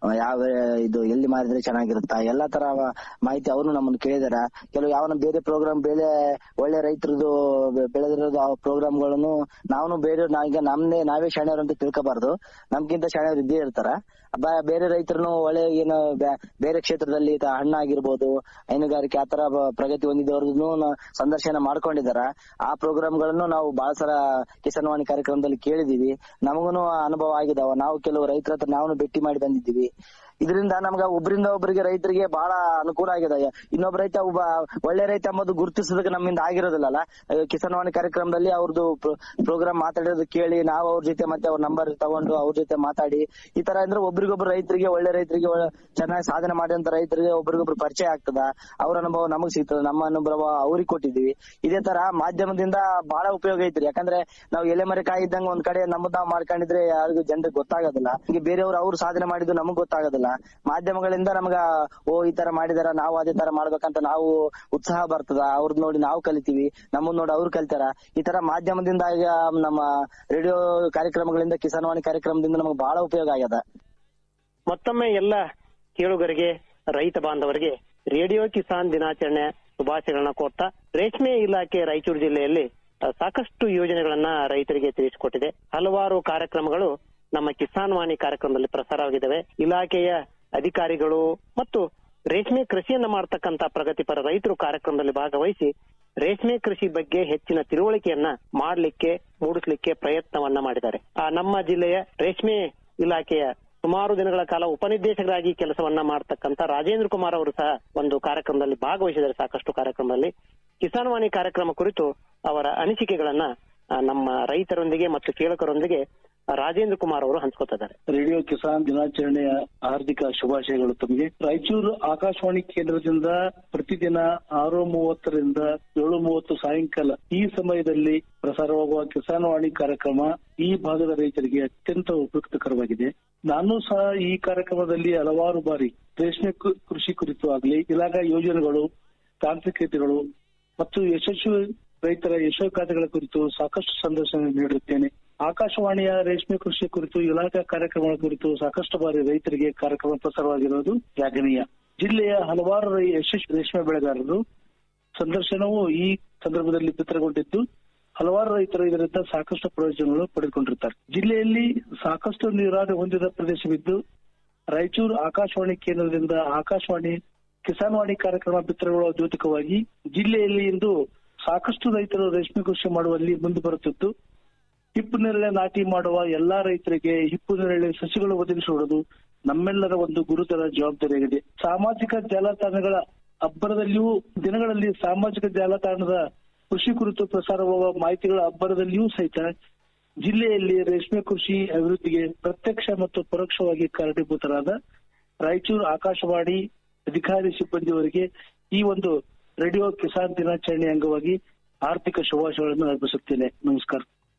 ಆ, ಯಾವ ಇದು ಎಲ್ಲಿ ಮಾರಿದ್ರೆ ಚೆನ್ನಾಗಿರುತ್ತಾ ಎಲ್ಲಾ ತರ ಮಾಹಿತಿ ಅವರು ನಮ್ಮನ್ನು ಕೇಳಿದಾರ ಕೆಲವು ಯಾವನ ಬೇರೆ ಪ್ರೋಗ್ರಾಮ್ ಬೇರೆ ಒಳ್ಳೆ ರೈತರದು ಬೆಳೆದಿರೋದು ಆ ಪ್ರೋಗ್ರಾಮ್ಗಳನ್ನು ನಾವು ಬೇರೆ ನಾವೀಗ ನಮ್ದೇ ನಾವೇ ಶಾಣ್ಯರು ಅಂತ ತಿಳ್ಕೊಬಾರ್ದು ನಮ್ಗಿಂತ ಶಾಣ್ಯರು ಇದ್ದೇ ಇರ್ತಾರ ಬ- ಬೇರೆ ರೈತರನ್ನು ಒಳ್ಳೆ ಏನು ಬ್ಯಾ- ಬೇರೆ ಕ್ಷೇತ್ರದಲ್ಲಿ ತ- ಹಣ್ಣಾಗಿರ್ಬೋದು ಹೈನುಗಾರಿಕೆ ಆತರ ಬ- ಪ್ರಗತಿ ಹೊಂದಿದವ್ರನ್ನು ಸಂದರ್ಶನ ಮಾಡ್ಕೊಂಡಿದಾರ ಆ ಪ್ರೋಗ್ರಾಮ್ಗಳನ್ನು ನಾವು ಬಹಳ ಸಲ ಕಿಸಾನ್ ವಾಣಿ ಕಾರ್ಯಕ್ರಮದಲ್ಲಿ ಕೇಳಿದೀವಿ ನಮಗೂನು ಅನುಭವ ಆಗಿದಾವ ನಾವು ಕೆಲವು ರೈತರ ಹತ್ರ ನಾವು ಭೇಟಿ ಮಾಡಿ ಬಂದಿದ್ದೀವಿ ಇದರಿಂದ ನಮ್ಗ ಒಬ್ಬರಿಂದ ಒಬ್ಬರಿಗೆ ರೈತರಿಗೆ ಬಹಳ ಅನುಕೂಲ ಆಗಿದೆ ಇನ್ನೊಬ್ಬ ರೈತ ಒಬ್ಬ ಒಳ್ಳೆ ರೈತ ಎಂಬುದು ಗುರುತಿಸೋದಕ್ಕೆ ನಮ್ಮಿಂದ ಆಗಿರೋದಿಲ್ಲಲ್ಲ ಅಹ್ ಕಿಸಾನ್ ವಾಣಿ ಕಾರ್ಯಕ್ರಮದಲ್ಲಿ ಅವ್ರದ್ದು ಪ್ರೋಗ್ರಾಮ್ ಮಾತಾಡೋದು ಕೇಳಿ ನಾವು ಅವ್ರ ಜೊತೆ ಮತ್ತೆ ಅವ್ರ ನಂಬರ್ ತಗೊಂಡು ಅವ್ರ ಜೊತೆ ಮಾತಾಡಿ ಈ ತರ ಅಂದ್ರೆ ಒಬ್ರಿಗೊಬ್ರು ರೈತರಿಗೆ ಒಳ್ಳೆ ರೈತರಿಗೆ ಒಳ್ಳೆ- ಚೆನ್ನಾಗಿ ಸಾಧನೆ ಮಾಡಿದಂತ ರೈತರಿಗೆ ಒಬ್ರಿಗೊಬ್ರು ಪರಿಚಯ ಆಗ್ತದ ಅವ್ರ ಅನುಭವ ನಮಗ್ ಸಿಗ್ತದ ನಮ್ಮ ಅನುಭವ ಅವ್ರಿಗೆ ಕೊಟ್ಟಿದೀವಿ ಇದೇ ತರ ಮಾಧ್ಯಮದಿಂದ ಬಹಳ ಉಪಯೋಗ ಐತ್ರಿ ಯಾಕಂದ್ರೆ ನಾವು ಎಲೆ ಮರೆ ಕಾಯಿ ಇದ್ದಂಗ ಒಂದ್ ಕಡೆ ನಮ್ಮದ್ ನಾವು ಮಾಡ್ಕೊಂಡಿದ್ರೆ ಯಾರಿಗೂ ಜನರಿಗೆ ಗೊತ್ತಾಗೋದಿಲ್ಲ ಹಿಂಗೆ ಬೇರೆಯವ್ರು ಅವ್ರು ಸಾಧನೆ ಮಾಡಿದ್ದು ನಮಗ್ ಗೊತ್ತಾಗೋದಿಲ್ಲ ಮಾಧ್ಯಮಗಳಿಂದ ನಮ್ಗ ಓ ಈ ತರ ಮಾಡಿದಾರ ನಾವು ಅದೇ ತರ ಮಾಡ್ಬೇಕಂತ ನಾವು ಉತ್ಸಾಹ ಬರ್ತದ ಅವ್ರದ್ ನೋಡಿ ನಾವು ಕಲಿತೀವಿ ನಮ್ಮನ್ನ ನೋಡಿ ಅವ್ರು ಕಲಿತಾರ ಈ ತರ ಮಾಧ್ಯಮದಿಂದ ಈಗ ನಮ್ಮ ರೇಡಿಯೋ ಕಾರ್ಯಕ್ರಮಗಳಿಂದ ಕಿಸಾನ್ ವಾಣಿ ಕಾರ್ಯಕ್ರಮದಿಂದ ನಮ್ಗೆ ಬಹಳ ಉಪಯೋಗ ಆಗ್ಯದ ಮತ್ತೊಮ್ಮೆ ಎಲ್ಲ ಕೇಳುಗರಿಗೆ ರೈತ ಬಾಂಧವರಿಗೆ ರೇಡಿಯೋ ಕಿಸಾನ್ ದಿನಾಚರಣೆ ಶುಭಾಶಯಗಳನ್ನ ಕೋರ್ತಾ ರೇಷ್ಮೆ ಇಲಾಖೆ ರಾಯಚೂರು ಜಿಲ್ಲೆಯಲ್ಲಿ ಆ, ಸಾಕಷ್ಟು ಯೋಜನೆಗಳನ್ನ ರೈತರಿಗೆ ತಿಳಿಸಿಕೊಟ್ಟಿದೆ ಹಲವಾರು ಕಾರ್ಯಕ್ರಮಗಳು ನಮ್ಮ ಕಿಸಾನ್ ವಾಣಿ ಕಾರ್ಯಕ್ರಮದಲ್ಲಿ ಪ್ರಸಾರವಾಗಿದ್ದಾವೆ ಇಲಾಖೆಯ ಅಧಿಕಾರಿಗಳು ಮತ್ತು ರೇಷ್ಮೆ ಕೃಷಿಯನ್ನ ಮಾಡ್ತಕ್ಕಂತ ಪ್ರಗತಿಪರ ರೈತರು ಕಾರ್ಯಕ್ರಮದಲ್ಲಿ ಭಾಗವಹಿಸಿ ರೇಷ್ಮೆ ಕೃಷಿ ಬಗ್ಗೆ ಹೆಚ್ಚಿನ ತಿಳುವಳಿಕೆಯನ್ನ ಮಾಡಲಿಕ್ಕೆ ಮೂಡಿಸಲಿಕ್ಕೆ ಪ್ರಯತ್ನವನ್ನ ಮಾಡಿದ್ದಾರೆ ಆ ನಮ್ಮ ಜಿಲ್ಲೆಯ ರೇಷ್ಮೆ ಇಲಾಖೆಯ ಸುಮಾರು ದಿನಗಳ ಕಾಲ ಉಪನಿರ್ದೇಶಕರಾಗಿ ಕೆಲಸವನ್ನ ಮಾಡ್ತಕ್ಕಂತ ರಾಜೇಂದ್ರ ಕುಮಾರ್ ಅವರು ಸಹ ಒಂದು ಕಾರ್ಯಕ್ರಮದಲ್ಲಿ ಭಾಗವಹಿಸಿದ್ದಾರೆ ಸಾಕಷ್ಟು ಕಾರ್ಯಕ್ರಮದಲ್ಲಿ ಕಿಸಾನ್ ವಾಣಿ ಕಾರ್ಯಕ್ರಮ ಕುರಿತು ಅವರ ಅನಿಸಿಕೆಗಳನ್ನ ಆ, ನಮ್ಮ ರೈತರೊಂದಿಗೆ ಮತ್ತು ಕೇಳಕರೊಂದಿಗೆ ರಾಜೇಂದ್ರ ಕುಮಾರ್ ಅವರು ಹಂಚ್ಕೋತಿದ್ದಾರೆ ರೇಡಿಯೋ ಕಿಸಾನ್ ದಿನಾಚರಣೆಯ ಹಾರ್ದಿಕ ಶುಭಾಶಯಗಳು ತಮಗೆ ರಾಯಚೂರು ಆಕಾಶವಾಣಿ ಕೇಂದ್ರದಿಂದ ಪ್ರತಿದಿನ ಆರು ಮೂವತ್ತರಿಂದ ಏಳು ಮೂವತ್ತು ಸಾಯಂಕಾಲ ಈ ಸಮಯದಲ್ಲಿ ಪ್ರಸಾರವಾಗುವ ಕಿಸಾನ್ ವಾಣಿ ಕಾರ್ಯಕ್ರಮ ಈ ಭಾಗದ ರೈತರಿಗೆ ಅತ್ಯಂತ ಉಪಯುಕ್ತಕರವಾಗಿದೆ ನಾನು ಸಹ ಈ ಕಾರ್ಯಕ್ರಮದಲ್ಲಿ ಹಲವಾರು ಬಾರಿ ರೇಷ್ಮೆ ಕು- ಕೃಷಿ ಕುರಿತು ಆಗಲಿ ಇಲಾಖಾ ಯೋಜನೆಗಳು ತಾಂತ್ರಿಕತೆಗಳು ಮತ್ತು ಯಶಸ್ವಿ ರೈತರ ಯಶೋಗಾಥೆಗಳ ಕುರಿತು ಸಾಕಷ್ಟು ಸಂದರ್ಶನ ನೀಡಿರುತ್ತೇನೆ ಆಕಾಶವಾಣಿಯ ರೇಷ್ಮೆ ಕೃಷಿ ಕುರಿತು ಇಲಾಖಾ ಕಾರ್ಯಕ್ರಮಗಳ ಕುರಿತು ಸಾಕಷ್ಟು ಬಾರಿ ರೈತರಿಗೆ ಕಾರ್ಯಕ್ರಮ ಪ್ರಸಾರವಾಗಿರುವುದು ಶ್ಲಾಘನೀಯ ಜಿಲ್ಲೆಯ ಹಲವಾರು ರೈ- ಯಶಸ್ವಿ ರೇಷ್ಮೆ ಬೆಳೆಗಾರರು ಸಂದರ್ಶನವು ಈ ಸಂದರ್ಭದಲ್ಲಿ ಬಿತ್ತರಗೊಂಡಿದ್ದು ಹಲವಾರು ರೈತರು ಇದರಿಂದ ಸಾಕಷ್ಟು ಪ್ರಯೋಜನಗಳು ಪಡೆದುಕೊಂಡಿರುತ್ತಾರೆ ಜಿಲ್ಲೆಯಲ್ಲಿ ಸಾಕಷ್ಟು ನೀರಾವರಿ ಹೊಂದಿದ ಪ್ರದೇಶವಿದ್ದು ರಾಯಚೂರು ಆಕಾಶವಾಣಿ ಕೇಂದ್ರದಿಂದ ಆಕಾಶವಾಣಿ ಕಿಸಾನ್ ವಾಣಿ ಕಾರ್ಯಕ್ರಮ ಬಿತ್ತರಗೊಳ್ಳುವ ದ್ಯೋತಕವಾಗಿ ಜಿಲ್ಲೆಯಲ್ಲಿ ಇಂದು ಸಾಕಷ್ಟು ರೈತರು ರೇಷ್ಮೆ ಕೃಷಿ ಮಾಡುವಲ್ಲಿ ಮುಂದೆ ಬರುತ್ತಿದ್ದು ಹಿಪ್ಪು ನೇರಳೆ ನಾಟಿ ಮಾಡುವ ಎಲ್ಲಾ ರೈತರಿಗೆ ಹಿಪ್ಪು ನೇರಳೆ ಸಸಿಗಳು ಒದಗಿಸುವುದು ನಮ್ಮೆಲ್ಲರ ಒಂದು ಗುರುತರ ಜವಾಬ್ದಾರಿಯಾಗಿದೆ ಸಾಮಾಜಿಕ ಜಾಲತಾಣಗಳ ಅಬ್ಬರದಲ್ಲಿಯೂ ದಿನಗಳಲ್ಲಿ ಸಾಮಾಜಿಕ ಜಾಲತಾಣದ ಕೃಷಿ ಕುರಿತು ಪ್ರಸಾರವಾಗುವ ಮಾಹಿತಿಗಳ ಅಬ್ಬರದಲ್ಲಿಯೂ ಸಹಿತ ಜಿಲ್ಲೆಯಲ್ಲಿ ರೇಷ್ಮೆ ಕೃಷಿ ಅಭಿವೃದ್ಧಿಗೆ ಪ್ರತ್ಯಕ್ಷ ಮತ್ತು ಪರೋಕ್ಷವಾಗಿ ಕಾರಣೀಭೂತರಾದ ರಾಯಚೂರು ಆಕಾಶವಾಣಿ ಅಧಿಕಾರಿ ಸಿಬ್ಬಂದಿಯವರಿಗೆ ಈ ಒಂದು ರೇಡಿಯೋ ಕಿಸಾನ್ ದಿನಾಚರಣೆ ಅಂಗವಾಗಿ ಆರ್ಥಿಕ ಶುಭಾಶಯಗಳನ್ನು ಅರ್ಪಿಸುತ್ತೇನೆ ನಮಸ್ಕಾರ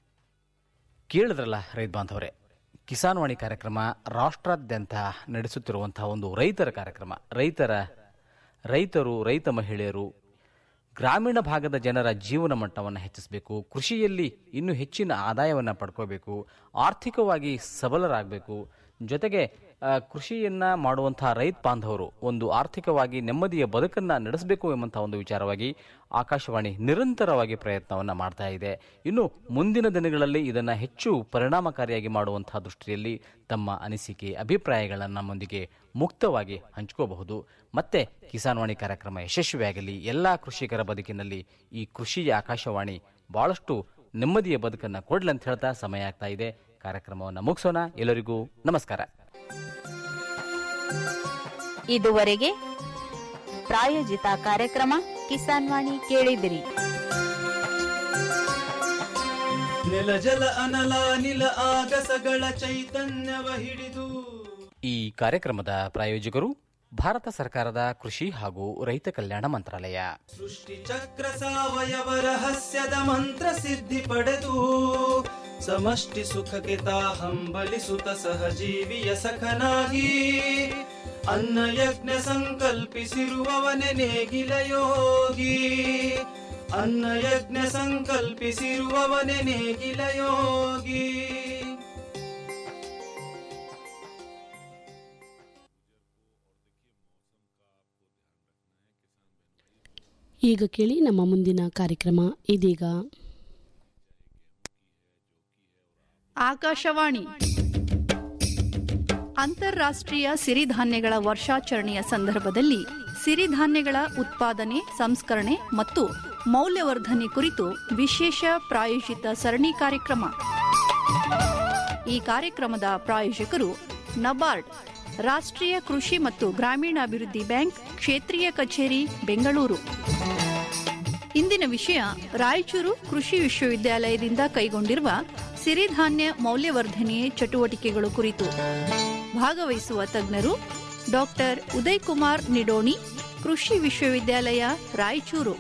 ಕೇಳಿದ್ರಲ್ಲ ರೈತ ಬಾಂಧವರೇ ಕಿಸಾನ್ ವಾಣಿ ಕಾರ್ಯಕ್ರಮ ರಾಷ್ಟ್ರಾದ್ಯಂತ ನಡೆಸುತ್ತಿರುವಂತಹ ಒಂದು ರೈತರ ಕಾರ್ಯಕ್ರಮ ರೈತರ ರೈತರು ರೈತ ಮಹಿಳೆಯರು ಗ್ರಾಮೀಣ ಭಾಗದ ಜನರ ಜೀವನ ಮಟ್ಟವನ್ನು ಹೆಚ್ಚಿಸಬೇಕು ಕೃಷಿಯಲ್ಲಿ ಇನ್ನೂ ಹೆಚ್ಚಿನ ಆದಾಯವನ್ನು ಪಡ್ಕೋಬೇಕು ಆರ್ಥಿಕವಾಗಿ ಸಬಲರಾಗಬೇಕು ಜೊತೆಗೆ ಆ, ಕೃಷಿಯನ್ನ ಮಾಡುವಂತಹ ರೈತ ಬಾಂಧವರು ಒಂದು ಆರ್ಥಿಕವಾಗಿ ನೆಮ್ಮದಿಯ ಬದುಕನ್ನ ನಡೆಸಬೇಕು ಎಂಬಂತಹ ಒಂದು ವಿಚಾರವಾಗಿ ಆಕಾಶವಾಣಿ ನಿರಂತರವಾಗಿ ಪ್ರಯತ್ನವನ್ನ ಮಾಡ್ತಾ ಇದೆ ಇನ್ನು ಮುಂದಿನ ದಿನಗಳಲ್ಲಿ ಇದನ್ನ ಹೆಚ್ಚು ಪರಿಣಾಮಕಾರಿಯಾಗಿ ಮಾಡುವಂತಹ ದೃಷ್ಟಿಯಲ್ಲಿ ತಮ್ಮ ಅನಿಸಿಕೆ ಅಭಿಪ್ರಾಯಗಳನ್ನು ನಮ್ಮೊಂದಿಗೆ ಮುಕ್ತವಾಗಿ ಹಂಚ್ಕೋಬಹುದು ಮತ್ತೆ ಕಿಸಾನ್ ವಾಣಿ ಕಾರ್ಯಕ್ರಮ ಯಶಸ್ವಿಯಾಗಲಿ ಎಲ್ಲ ಕೃಷಿಕರ ಬದುಕಿನಲ್ಲಿ ಈ ಕೃಷಿಯ ಆಕಾಶವಾಣಿ ಬಹಳಷ್ಟು ನೆಮ್ಮದಿಯ ಬದುಕನ್ನು ಕೊಡ್ಲಿ ಅಂತ ಹೇಳ್ತಾ ಸಮಯ ಆಗ್ತಾ ಇದೆ ಕಾರ್ಯಕ್ರಮವನ್ನು ಮುಗಿಸೋಣ ಎಲ್ಲರಿಗೂ ನಮಸ್ಕಾರ ಇದುವರೆಗೆ ಪ್ರಾಯೋಜಿತ ಕಾರ್ಯಕ್ರಮ ಕಿಸಾನ್ ವಾಣಿ ಕೇಳಿದಿರಿ ನೆಲ ಜಲ ಅನಲ ನಿಲ ಆಗಸಗಳ ಚೈತನ್ಯವ ಹಿಡಿದು ಈ ಕಾರ್ಯಕ್ರಮದ ಪ್ರಾಯೋಜಕರು ಭಾರತ ಸರ್ಕಾರದ ಕೃಷಿ ಹಾಗೂ ರೈತ ಕಲ್ಯಾಣ ಮಂತ್ರಾಲಯ ಸೃಷ್ಟಿ ಚಕ್ರ ಸಾವಯವ ರಹಸ್ಯದ ಮಂತ್ರ ಸಿದ್ಧಿ ಪಡೆದು ಸಮಷ್ಟಿ ಸುಖಕ್ಕೆ ತಾ ಹಂಬಲಿಸುತ್ತ ಸಹಜೀವಿಯ ಸಖನಾಗಿ ಅನ್ನ ಯಜ್ಞ ಸಂಕಲ್ಪಿಸಿರುವವನೆ ನೇಗಿಲ ಯೋಗಿ ಅನ್ನ ಯಜ್ಞ ಸಂಕಲ್ಪಿಸಿರುವವನೆ ನೇಗಿಲ ಯೋಗಿ ಈಗ ಕೇಳಿ ನಮ್ಮ ಮುಂದಿನ ಕಾರ್ಯಕ್ರಮ ಇದೀಗ ಆಕಾಶವಾಣಿ ಅಂತಾರಾಷ್ಟ್ರೀಯ ಸಿರಿಧಾನ್ಯಗಳ ವರ್ಷಾಚರಣೆಯ ಸಂದರ್ಭದಲ್ಲಿ ಸಿರಿಧಾನ್ಯಗಳ ಉತ್ಪಾದನೆ ಸಂಸ್ಕರಣೆ ಮತ್ತು ಮೌಲ್ಯವರ್ಧನೆ ಕುರಿತು ವಿಶೇಷ ಪ್ರಾಯೋಜಿತ ಸರಣಿ ಕಾರ್ಯಕ್ರಮ ಈ ಕಾರ್ಯಕ್ರಮದ ಪ್ರಾಯೋಜಕರು ನಬಾರ್ಡ್ ರಾಷ್ಟ್ರೀಯ ಕೃಷಿ ಮತ್ತು ಗ್ರಾಮೀಣಾಭಿವೃದ್ಧಿ ಬ್ಯಾಂಕ್ ಕ್ಷೇತ್ರೀಯ ಕಚೇರಿ ಬೆಂಗಳೂರು ಇಂದಿನ ವಿಷಯ ರಾಯಚೂರು ಕೃಷಿ ವಿಶ್ವವಿದ್ಯಾಲಯದಿಂದ ಕೈಗೊಂಡಿರುವ ಸಿರಿಧಾನ್ಯ ಮೌಲ್ಯವರ್ಧನೆ ಚಟುವಟಿಕೆಗಳು ಕುರಿತು ಭಾಗವಹಿಸುವ ತಜ್ಞರು ಡಾಕ್ಟರ್ ಉದಯ್ ಕುಮಾರ್ ನಿಡೋಣಿ ಕೃಷಿ ವಿಶ್ವವಿದ್ಯಾಲಯ ರಾಯಚೂರು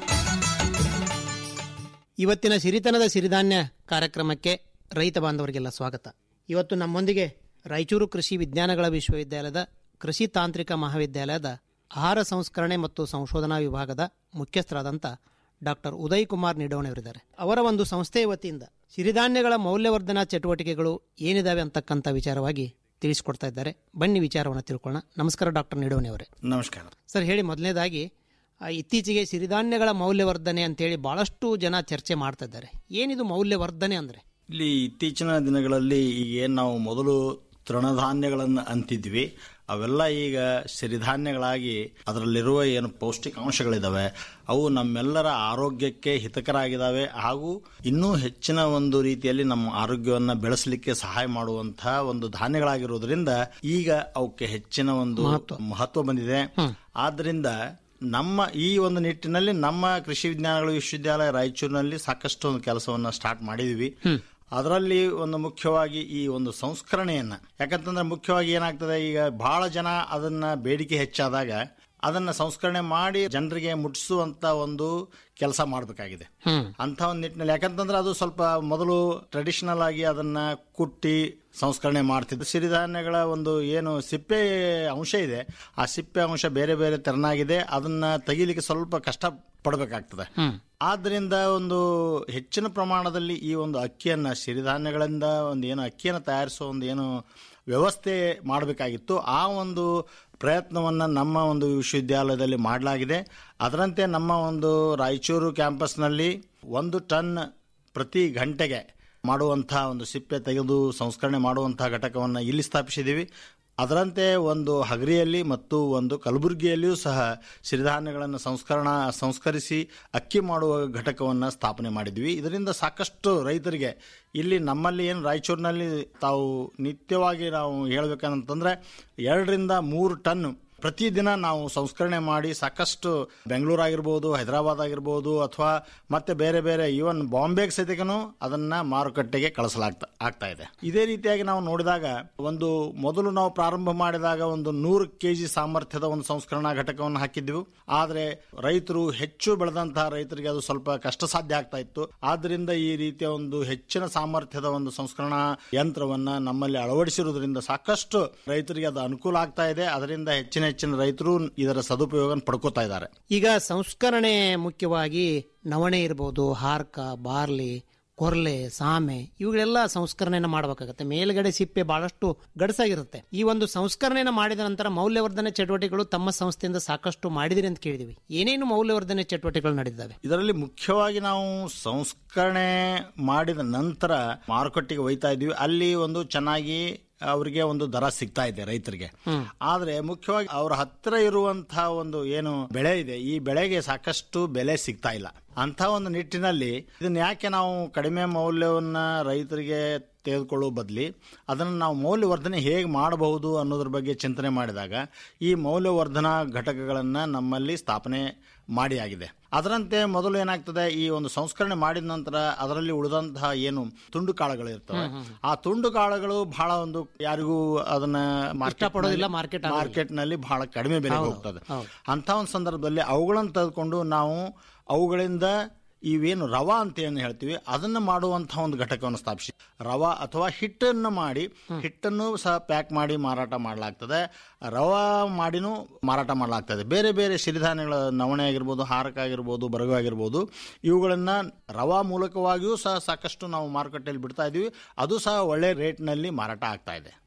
ಇವತ್ತಿನ ಸಿರಿತನದ ಸಿರಿಧಾನ್ಯ ಕಾರ್ಯಕ್ರಮಕ್ಕೆ ರೈತ ಬಾಂಧವರಿಗೆಲ್ಲ ಸ್ವಾಗತ ಇವತ್ತು ನಮ್ಮೊಂದಿಗೆ ರಾಯಚೂರು ಕೃಷಿ ವಿಜ್ಞಾನಗಳ ವಿಶ್ವವಿದ್ಯಾಲಯದ ಕೃಷಿ ತಾಂತ್ರಿಕ ಮಹಾವಿದ್ಯಾಲಯದ ಆಹಾರ ಸಂಸ್ಕರಣೆ ಮತ್ತು ಸಂಶೋಧನಾ ವಿಭಾಗದ ಮುಖ್ಯಸ್ಥರಾದಂಥ ಡಾಕ್ಟರ್ ಉದಯ್ ಕುಮಾರ್ ನಿಡೋಣಿಯವರಿದ್ದಾರೆ ಅವರ ಒಂದು ಸಂಸ್ಥೆಯ ವತಿಯಿಂದ ಸಿರಿಧಾನ್ಯಗಳ ಮೌಲ್ಯವರ್ಧನಾ ಚಟುವಟಿಕೆಗಳು ಏನಿದಾವೆ ಅಂತಕ್ಕಂಥ ವಿಚಾರವಾಗಿ ತಿಳಿಸಿಕೊಡ್ತಾ ಇದ್ದಾರೆ ಬನ್ನಿ ವಿಚಾರವನ್ನು ತಿಳ್ಕೊಳ್ಳೋಣ ನಮಸ್ಕಾರ ಡಾಕ್ಟರ್ ನಿಡೋಣಿ ಅವರೇ ನಮಸ್ಕಾರ ಸರ್ ಹೇಳಿ ಮೊದಲನೇದಾಗಿ ಆ, ಇತ್ತೀಚೆಗೆ ಸಿರಿಧಾನ್ಯಗಳ ಮೌಲ್ಯವರ್ಧನೆ ಅಂತೇಳಿ ಬಹಳಷ್ಟು ಜನ ಚರ್ಚೆ ಮಾಡ್ತಾ ಇದ್ದಾರೆ ಏನಿದು ಮೌಲ್ಯವರ್ಧನೆ ಅಂದ್ರೆ ಇಲ್ಲಿ ಇತ್ತೀಚಿನ ದಿನಗಳಲ್ಲಿ ಈಗ ಏನು ನಾವು ಮೊದಲು ತೃಣಧಾನ್ಯಗಳನ್ನು ಅಂತಿದ್ವಿ ಅವೆಲ್ಲ ಈಗ ಸಿರಿಧಾನ್ಯಗಳಾಗಿ ಅದರಲ್ಲಿರುವ ಏನು ಪೌಷ್ಟಿಕಾಂಶಗಳಿದಾವೆ ಅವು ನಮ್ಮೆಲ್ಲರ ಆರೋಗ್ಯಕ್ಕೆ ಹಿತಕರಾಗಿದ್ದಾವೆ ಹಾಗೂ ಇನ್ನೂ ಹೆಚ್ಚಿನ ಒಂದು ರೀತಿಯಲ್ಲಿ ನಮ್ಮ ಆರೋಗ್ಯವನ್ನು ಬೆಳೆಸಲಿಕ್ಕೆ ಸಹಾಯ ಮಾಡುವಂತಹ ಒಂದು ಧಾನ್ಯಗಳಾಗಿರೋದ್ರಿಂದ ಈಗ ಅವಕ್ಕೆ ಹೆಚ್ಚಿನ ಒಂದು ಮಹತ್ವ ಬಂದಿದೆ ಆದ್ರಿಂದ ನಮ್ಮ ಈ ಒಂದು ನಿಟ್ಟಿನಲ್ಲಿ ನಮ್ಮ ಕೃಷಿ ವಿಜ್ಞಾನಗಳ ವಿಶ್ವವಿದ್ಯಾಲಯ ರಾಯಚೂರಿನಲ್ಲಿ ಸಾಕಷ್ಟು ಒಂದು ಕೆಲಸವನ್ನ ಸ್ಟಾರ್ಟ್ ಮಾಡಿದೀವಿ ಅದರಲ್ಲಿ ಒಂದು ಮುಖ್ಯವಾಗಿ ಈ ಒಂದು ಸಂಸ್ಕರಣೆಯನ್ನ ಯಾಕಂತಂದ್ರೆ ಮುಖ್ಯವಾಗಿ ಏನಾಗ್ತದೆ ಈಗ ಬಹಳ ಜನ ಅದನ್ನ ಬೇಡಿಕೆ ಹೆಚ್ಚಾದಾಗ ಅದನ್ನ ಸಂಸ್ಕರಣೆ ಮಾಡಿ ಜನರಿಗೆ ಮುಟ್ಟಿಸುವಂತ ಒಂದು ಕೆಲಸ ಮಾಡಬೇಕಾಗಿದೆ ಅಂತ ಒಂದು ನಿಟ್ಟಿನಲ್ಲಿ ಯಾಕಂತಂದ್ರೆ ಅದು ಸ್ವಲ್ಪ ಮೊದಲು ಟ್ರೆಡಿಷನಲ್ ಆಗಿ ಅದನ್ನ ಕುಟ್ಟಿ ಸಂಸ್ಕರಣೆ ಮಾಡ್ತಿದ್ದು ಸಿರಿಧಾನ್ಯಗಳ ಒಂದು ಏನು ಸಿಪ್ಪೆ ಅಂಶ ಇದೆ ಆ ಸಿಪ್ಪೆ ಅಂಶ ಬೇರೆ ಬೇರೆ ತೆರನಾಗಿದೆ ಅದನ್ನ ತೆಗಿಲಿಕ್ಕೆ ಸ್ವಲ್ಪ ಕಷ್ಟ ಪಡಬೇಕಾಗ್ತದೆ ಆದ್ರಿಂದ ಒಂದು ಹೆಚ್ಚಿನ ಪ್ರಮಾಣದಲ್ಲಿ ಈ ಒಂದು ಅಕ್ಕಿಯನ್ನ ಸಿರಿಧಾನ್ಯಗಳಿಂದ ಒಂದು ಏನು ಅಕ್ಕಿಯನ್ನು ತಯಾರಿಸುವ ಒಂದು ಏನು ವ್ಯವಸ್ಥೆ ಮಾಡಬೇಕಾಗಿತ್ತು ಆ ಒಂದು ಪ್ರಯತ್ನವನ್ನ ನಮ್ಮ ಒಂದು ವಿಶ್ವವಿದ್ಯಾಲಯದಲ್ಲಿ ಮಾಡಲಾಗಿದೆ ಅದರಂತೆ ನಮ್ಮ ಒಂದು ರಾಯಚೂರು ಕ್ಯಾಂಪಸ್ನಲ್ಲಿ ಒಂದು ಟನ್ ಪ್ರತಿ ಗಂಟೆಗೆ ಮಾಡುವಂತಹ ಒಂದು ಸಿಪ್ಪೆ ತೆಗೆದು ಸಂಸ್ಕರಣೆ ಮಾಡುವಂತಹ ಘಟಕವನ್ನು ಇಲ್ಲಿ ಸ್ಥಾಪಿಸಿದ್ದೀವಿ ಅದರಂತೆ ಒಂದು ಹಗರಿಯಲ್ಲಿ ಮತ್ತು ಒಂದು ಕಲಬುರಗಿಯಲ್ಲಿಯೂ ಸಹ ಸಿರಿಧಾನ್ಯಗಳನ್ನು ಸಂಸ್ಕರಣ ಸಂಸ್ಕರಿಸಿ ಅಕ್ಕಿ ಮಾಡುವ ಘಟಕವನ್ನು ಸ್ಥಾಪನೆ ಮಾಡಿದ್ವಿ ಇದರಿಂದ ಸಾಕಷ್ಟು ರೈತರಿಗೆ ಇಲ್ಲಿ ನಮ್ಮಲ್ಲಿ ಏನು ರಾಯಚೂರಿನಲ್ಲಿ ತಾವು ನಿತ್ಯವಾಗಿ ನಾವು ಹೇಳ್ಬೇಕಂತಂದ್ರೆ ಎರಡರಿಂದ ಮೂರು ಟನ್ ಪ್ರತಿದಿನ ನಾವು ಸಂಸ್ಕರಣೆ ಮಾಡಿ ಸಾಕಷ್ಟು ಬೆಂಗಳೂರು ಆಗಿರ್ಬೋದು ಹೈದರಾಬಾದ್ ಆಗಿರ್ಬೋದು ಅಥವಾ ಮತ್ತೆ ಬೇರೆ ಬೇರೆ ಈವನ್ ಬಾಂಬೆಗೆ ಸಹಿತಗೂ ಅದನ್ನ ಮಾರುಕಟ್ಟೆಗೆ ಕಳಿಸಲಾಗ್ತಾ ಆಗ್ತಾ ಇದೆ ಇದೇ ರೀತಿಯಾಗಿ ನಾವು ನೋಡಿದಾಗ ಒಂದು ಮೊದಲು ನಾವು ಪ್ರಾರಂಭ ಮಾಡಿದಾಗ ಒಂದು ನೂರು ಕೆಜಿ ಸಾಮರ್ಥ್ಯದ ಒಂದು ಸಂಸ್ಕರಣಾ ಘಟಕವನ್ನು ಹಾಕಿದ್ವಿ ಆದ್ರೆ ರೈತರು ಹೆಚ್ಚು ಬೆಳೆದಂತಹ ರೈತರಿಗೆ ಅದು ಸ್ವಲ್ಪ ಕಷ್ಟ ಸಾಧ್ಯ ಆಗ್ತಾ ಇತ್ತು ಆದ್ರಿಂದ ಈ ರೀತಿಯ ಒಂದು ಹೆಚ್ಚಿನ ಸಾಮರ್ಥ್ಯದ ಒಂದು ಸಂಸ್ಕರಣಾ ಯಂತ್ರವನ್ನ ನಮ್ಮಲ್ಲಿ ಅಳವಡಿಸಿರುವುದರಿಂದ ಸಾಕಷ್ಟು ರೈತರಿಗೆ ಅದು ಅನುಕೂಲ ಆಗ್ತಾ ಇದೆ ಅದರಿಂದ ಹೆಚ್ಚಿನ ಹೆಚ್ಚಿನ ರೈತರು ಇದರ ಸದುಪಯೋಗ ಪಡ್ಕೋತಾ ಇದ್ದಾರೆ ಈಗ ಸಂಸ್ಕರಣೆ ಮುಖ್ಯವಾಗಿ ನವಣೆ ಇರ್ಬೋದು ಹಾರ್ಕ ಬಾರ್ಲಿ ಕೊರ್ಲೆ ಸಾಮೆ ಇವುಗಳೆಲ್ಲ ಸಂಸ್ಕರಣೆಯನ್ನು ಮಾಡಬೇಕಾಗುತ್ತೆ ಮೇಲ್ಗಡೆ ಸಿಪ್ಪೆ ಬಹಳಷ್ಟು ಗಡಸಾಗಿರುತ್ತೆ ಈ ಒಂದು ಸಂಸ್ಕರಣೆಯನ್ನು ಮಾಡಿದ ನಂತರ ಮೌಲ್ಯವರ್ಧನೆ ಚಟುವಟಿಕೆಗಳು ತಮ್ಮ ಸಂಸ್ಥೆಯಿಂದ ಸಾಕಷ್ಟು ಮಾಡಿದಿರಿ ಅಂತ ಕೇಳಿದಿವಿ ಏನೇನು ಮೌಲ್ಯವರ್ಧನೆ ಚಟುವಟಿಕೆಗಳು ನಡೆದಿದ್ದಾವೆ ಇದರಲ್ಲಿ ಮುಖ್ಯವಾಗಿ ನಾವು ಸಂಸ್ಕರಣೆ ಮಾಡಿದ ನಂತರ ಮಾರುಕಟ್ಟೆಗೆ ಒಯ್ತಾ ಇದ್ವಿ ಅಲ್ಲಿ ಒಂದು ಚೆನ್ನಾಗಿ ಅವರಿಗೆ ಒಂದು ದರ ಸಿಗ್ತಾ ಇದೆ ರೈತರಿಗೆ ಆದ್ರೆ ಮುಖ್ಯವಾಗಿ ಅವರ ಹತ್ತಿರ ಇರುವಂತಹ ಒಂದು ಏನು ಬೆಳೆ ಇದೆ ಈ ಬೆಳೆಗೆ ಸಾಕಷ್ಟು ಬೆಲೆ ಸಿಗ್ತಾ ಇಲ್ಲ ಅಂತ ಒಂದು ನಿಟ್ಟಿನಲ್ಲಿ ಇದನ್ನ ಯಾಕೆ ನಾವು ಕಡಿಮೆ ಮೌಲ್ಯವನ್ನ ರೈತರಿಗೆ ತೆಗೆದುಕೊಳ್ಳುವ ಬದಲಿ ಅದನ್ನು ನಾವು ಮೌಲ್ಯವರ್ಧನೆ ಹೇಗೆ ಮಾಡಬಹುದು ಅನ್ನೋದ್ರ ಬಗ್ಗೆ ಚಿಂತನೆ ಮಾಡಿದಾಗ ಈ ಮೌಲ್ಯವರ್ಧನಾ ಘಟಕಗಳನ್ನು ನಮ್ಮಲ್ಲಿ ಸ್ಥಾಪನೆ ಮಾಡಿ ಆಗಿದೆ ಅದರಂತೆ ಮೊದಲು ಏನಾಗ್ತದೆ ಈ ಒಂದು ಸಂಸ್ಕರಣೆ ಮಾಡಿದ ನಂತರ ಅದರಲ್ಲಿ ಉಳಿದಂತಹ ಏನು ತುಂಡು ಕಾಳುಗಳು ಇರ್ತವೆ ಆ ತುಂಡು ಕಾಳುಗಳು ಬಹಳ ಒಂದು ಯಾರಿಗೂ ಅದನ್ನ ಇಷ್ಟಪಡೋದಿಲ್ಲ market ಆಗೋದಿಲ್ಲ. ಮಾರ್ಕೆಟ್ ನಲ್ಲಿ ಬಹಳ ಕಡಿಮೆ ಬೆಲೆಗೆ ಹೌದು, ಹೋಗ್ತದೆ ಹೌದು. ಅಂತ ಒಂದು ಸಂದರ್ಭದಲ್ಲಿ ಅವುಗಳನ್ನು ತೆಗೆದುಕೊಂಡು ನಾವು ಅವುಗಳಿಂದ ಇವೇನು ರವಾ ಅಂತ ಏನು ಹೇಳ್ತೀವಿ ಅದನ್ನು ಮಾಡುವಂತಹ ಒಂದು ಘಟಕವನ್ನು ಸ್ಥಾಪಿಸಿ ರವಾ ಅಥವಾ ಹಿಟ್ಟನ್ನು ಮಾಡಿ ಹಿಟ್ಟನ್ನು ಸಹ ಪ್ಯಾಕ್ ಮಾಡಿ ಮಾರಾಟ ಮಾಡಲಾಗ್ತದೆ ರವಾ ಮಾಡಿನೂ ಮಾರಾಟ ಮಾಡಲಾಗ್ತದೆ ಬೇರೆ ಬೇರೆ ಸಿರಿಧಾನ್ಯಗಳ ನವಣೆ ಆಗಿರ್ಬೋದು ಹಾರಕ ಆಗಿರ್ಬೋದು ಬರಗು ಆಗಿರ್ಬೋದು ಇವುಗಳನ್ನ ರವಾ ಮೂಲಕವಾಗಿಯೂ ಸಹ ಸಾಕಷ್ಟು ನಾವು ಮಾರುಕಟ್ಟೆಯಲ್ಲಿ ಬಿಡ್ತಾ ಇದೀವಿ ಅದು ಸಹ ಒಳ್ಳೆ ರೇಟ್ನಲ್ಲಿ ಮಾರಾಟ ಆಗ್ತಾ ಇದೆ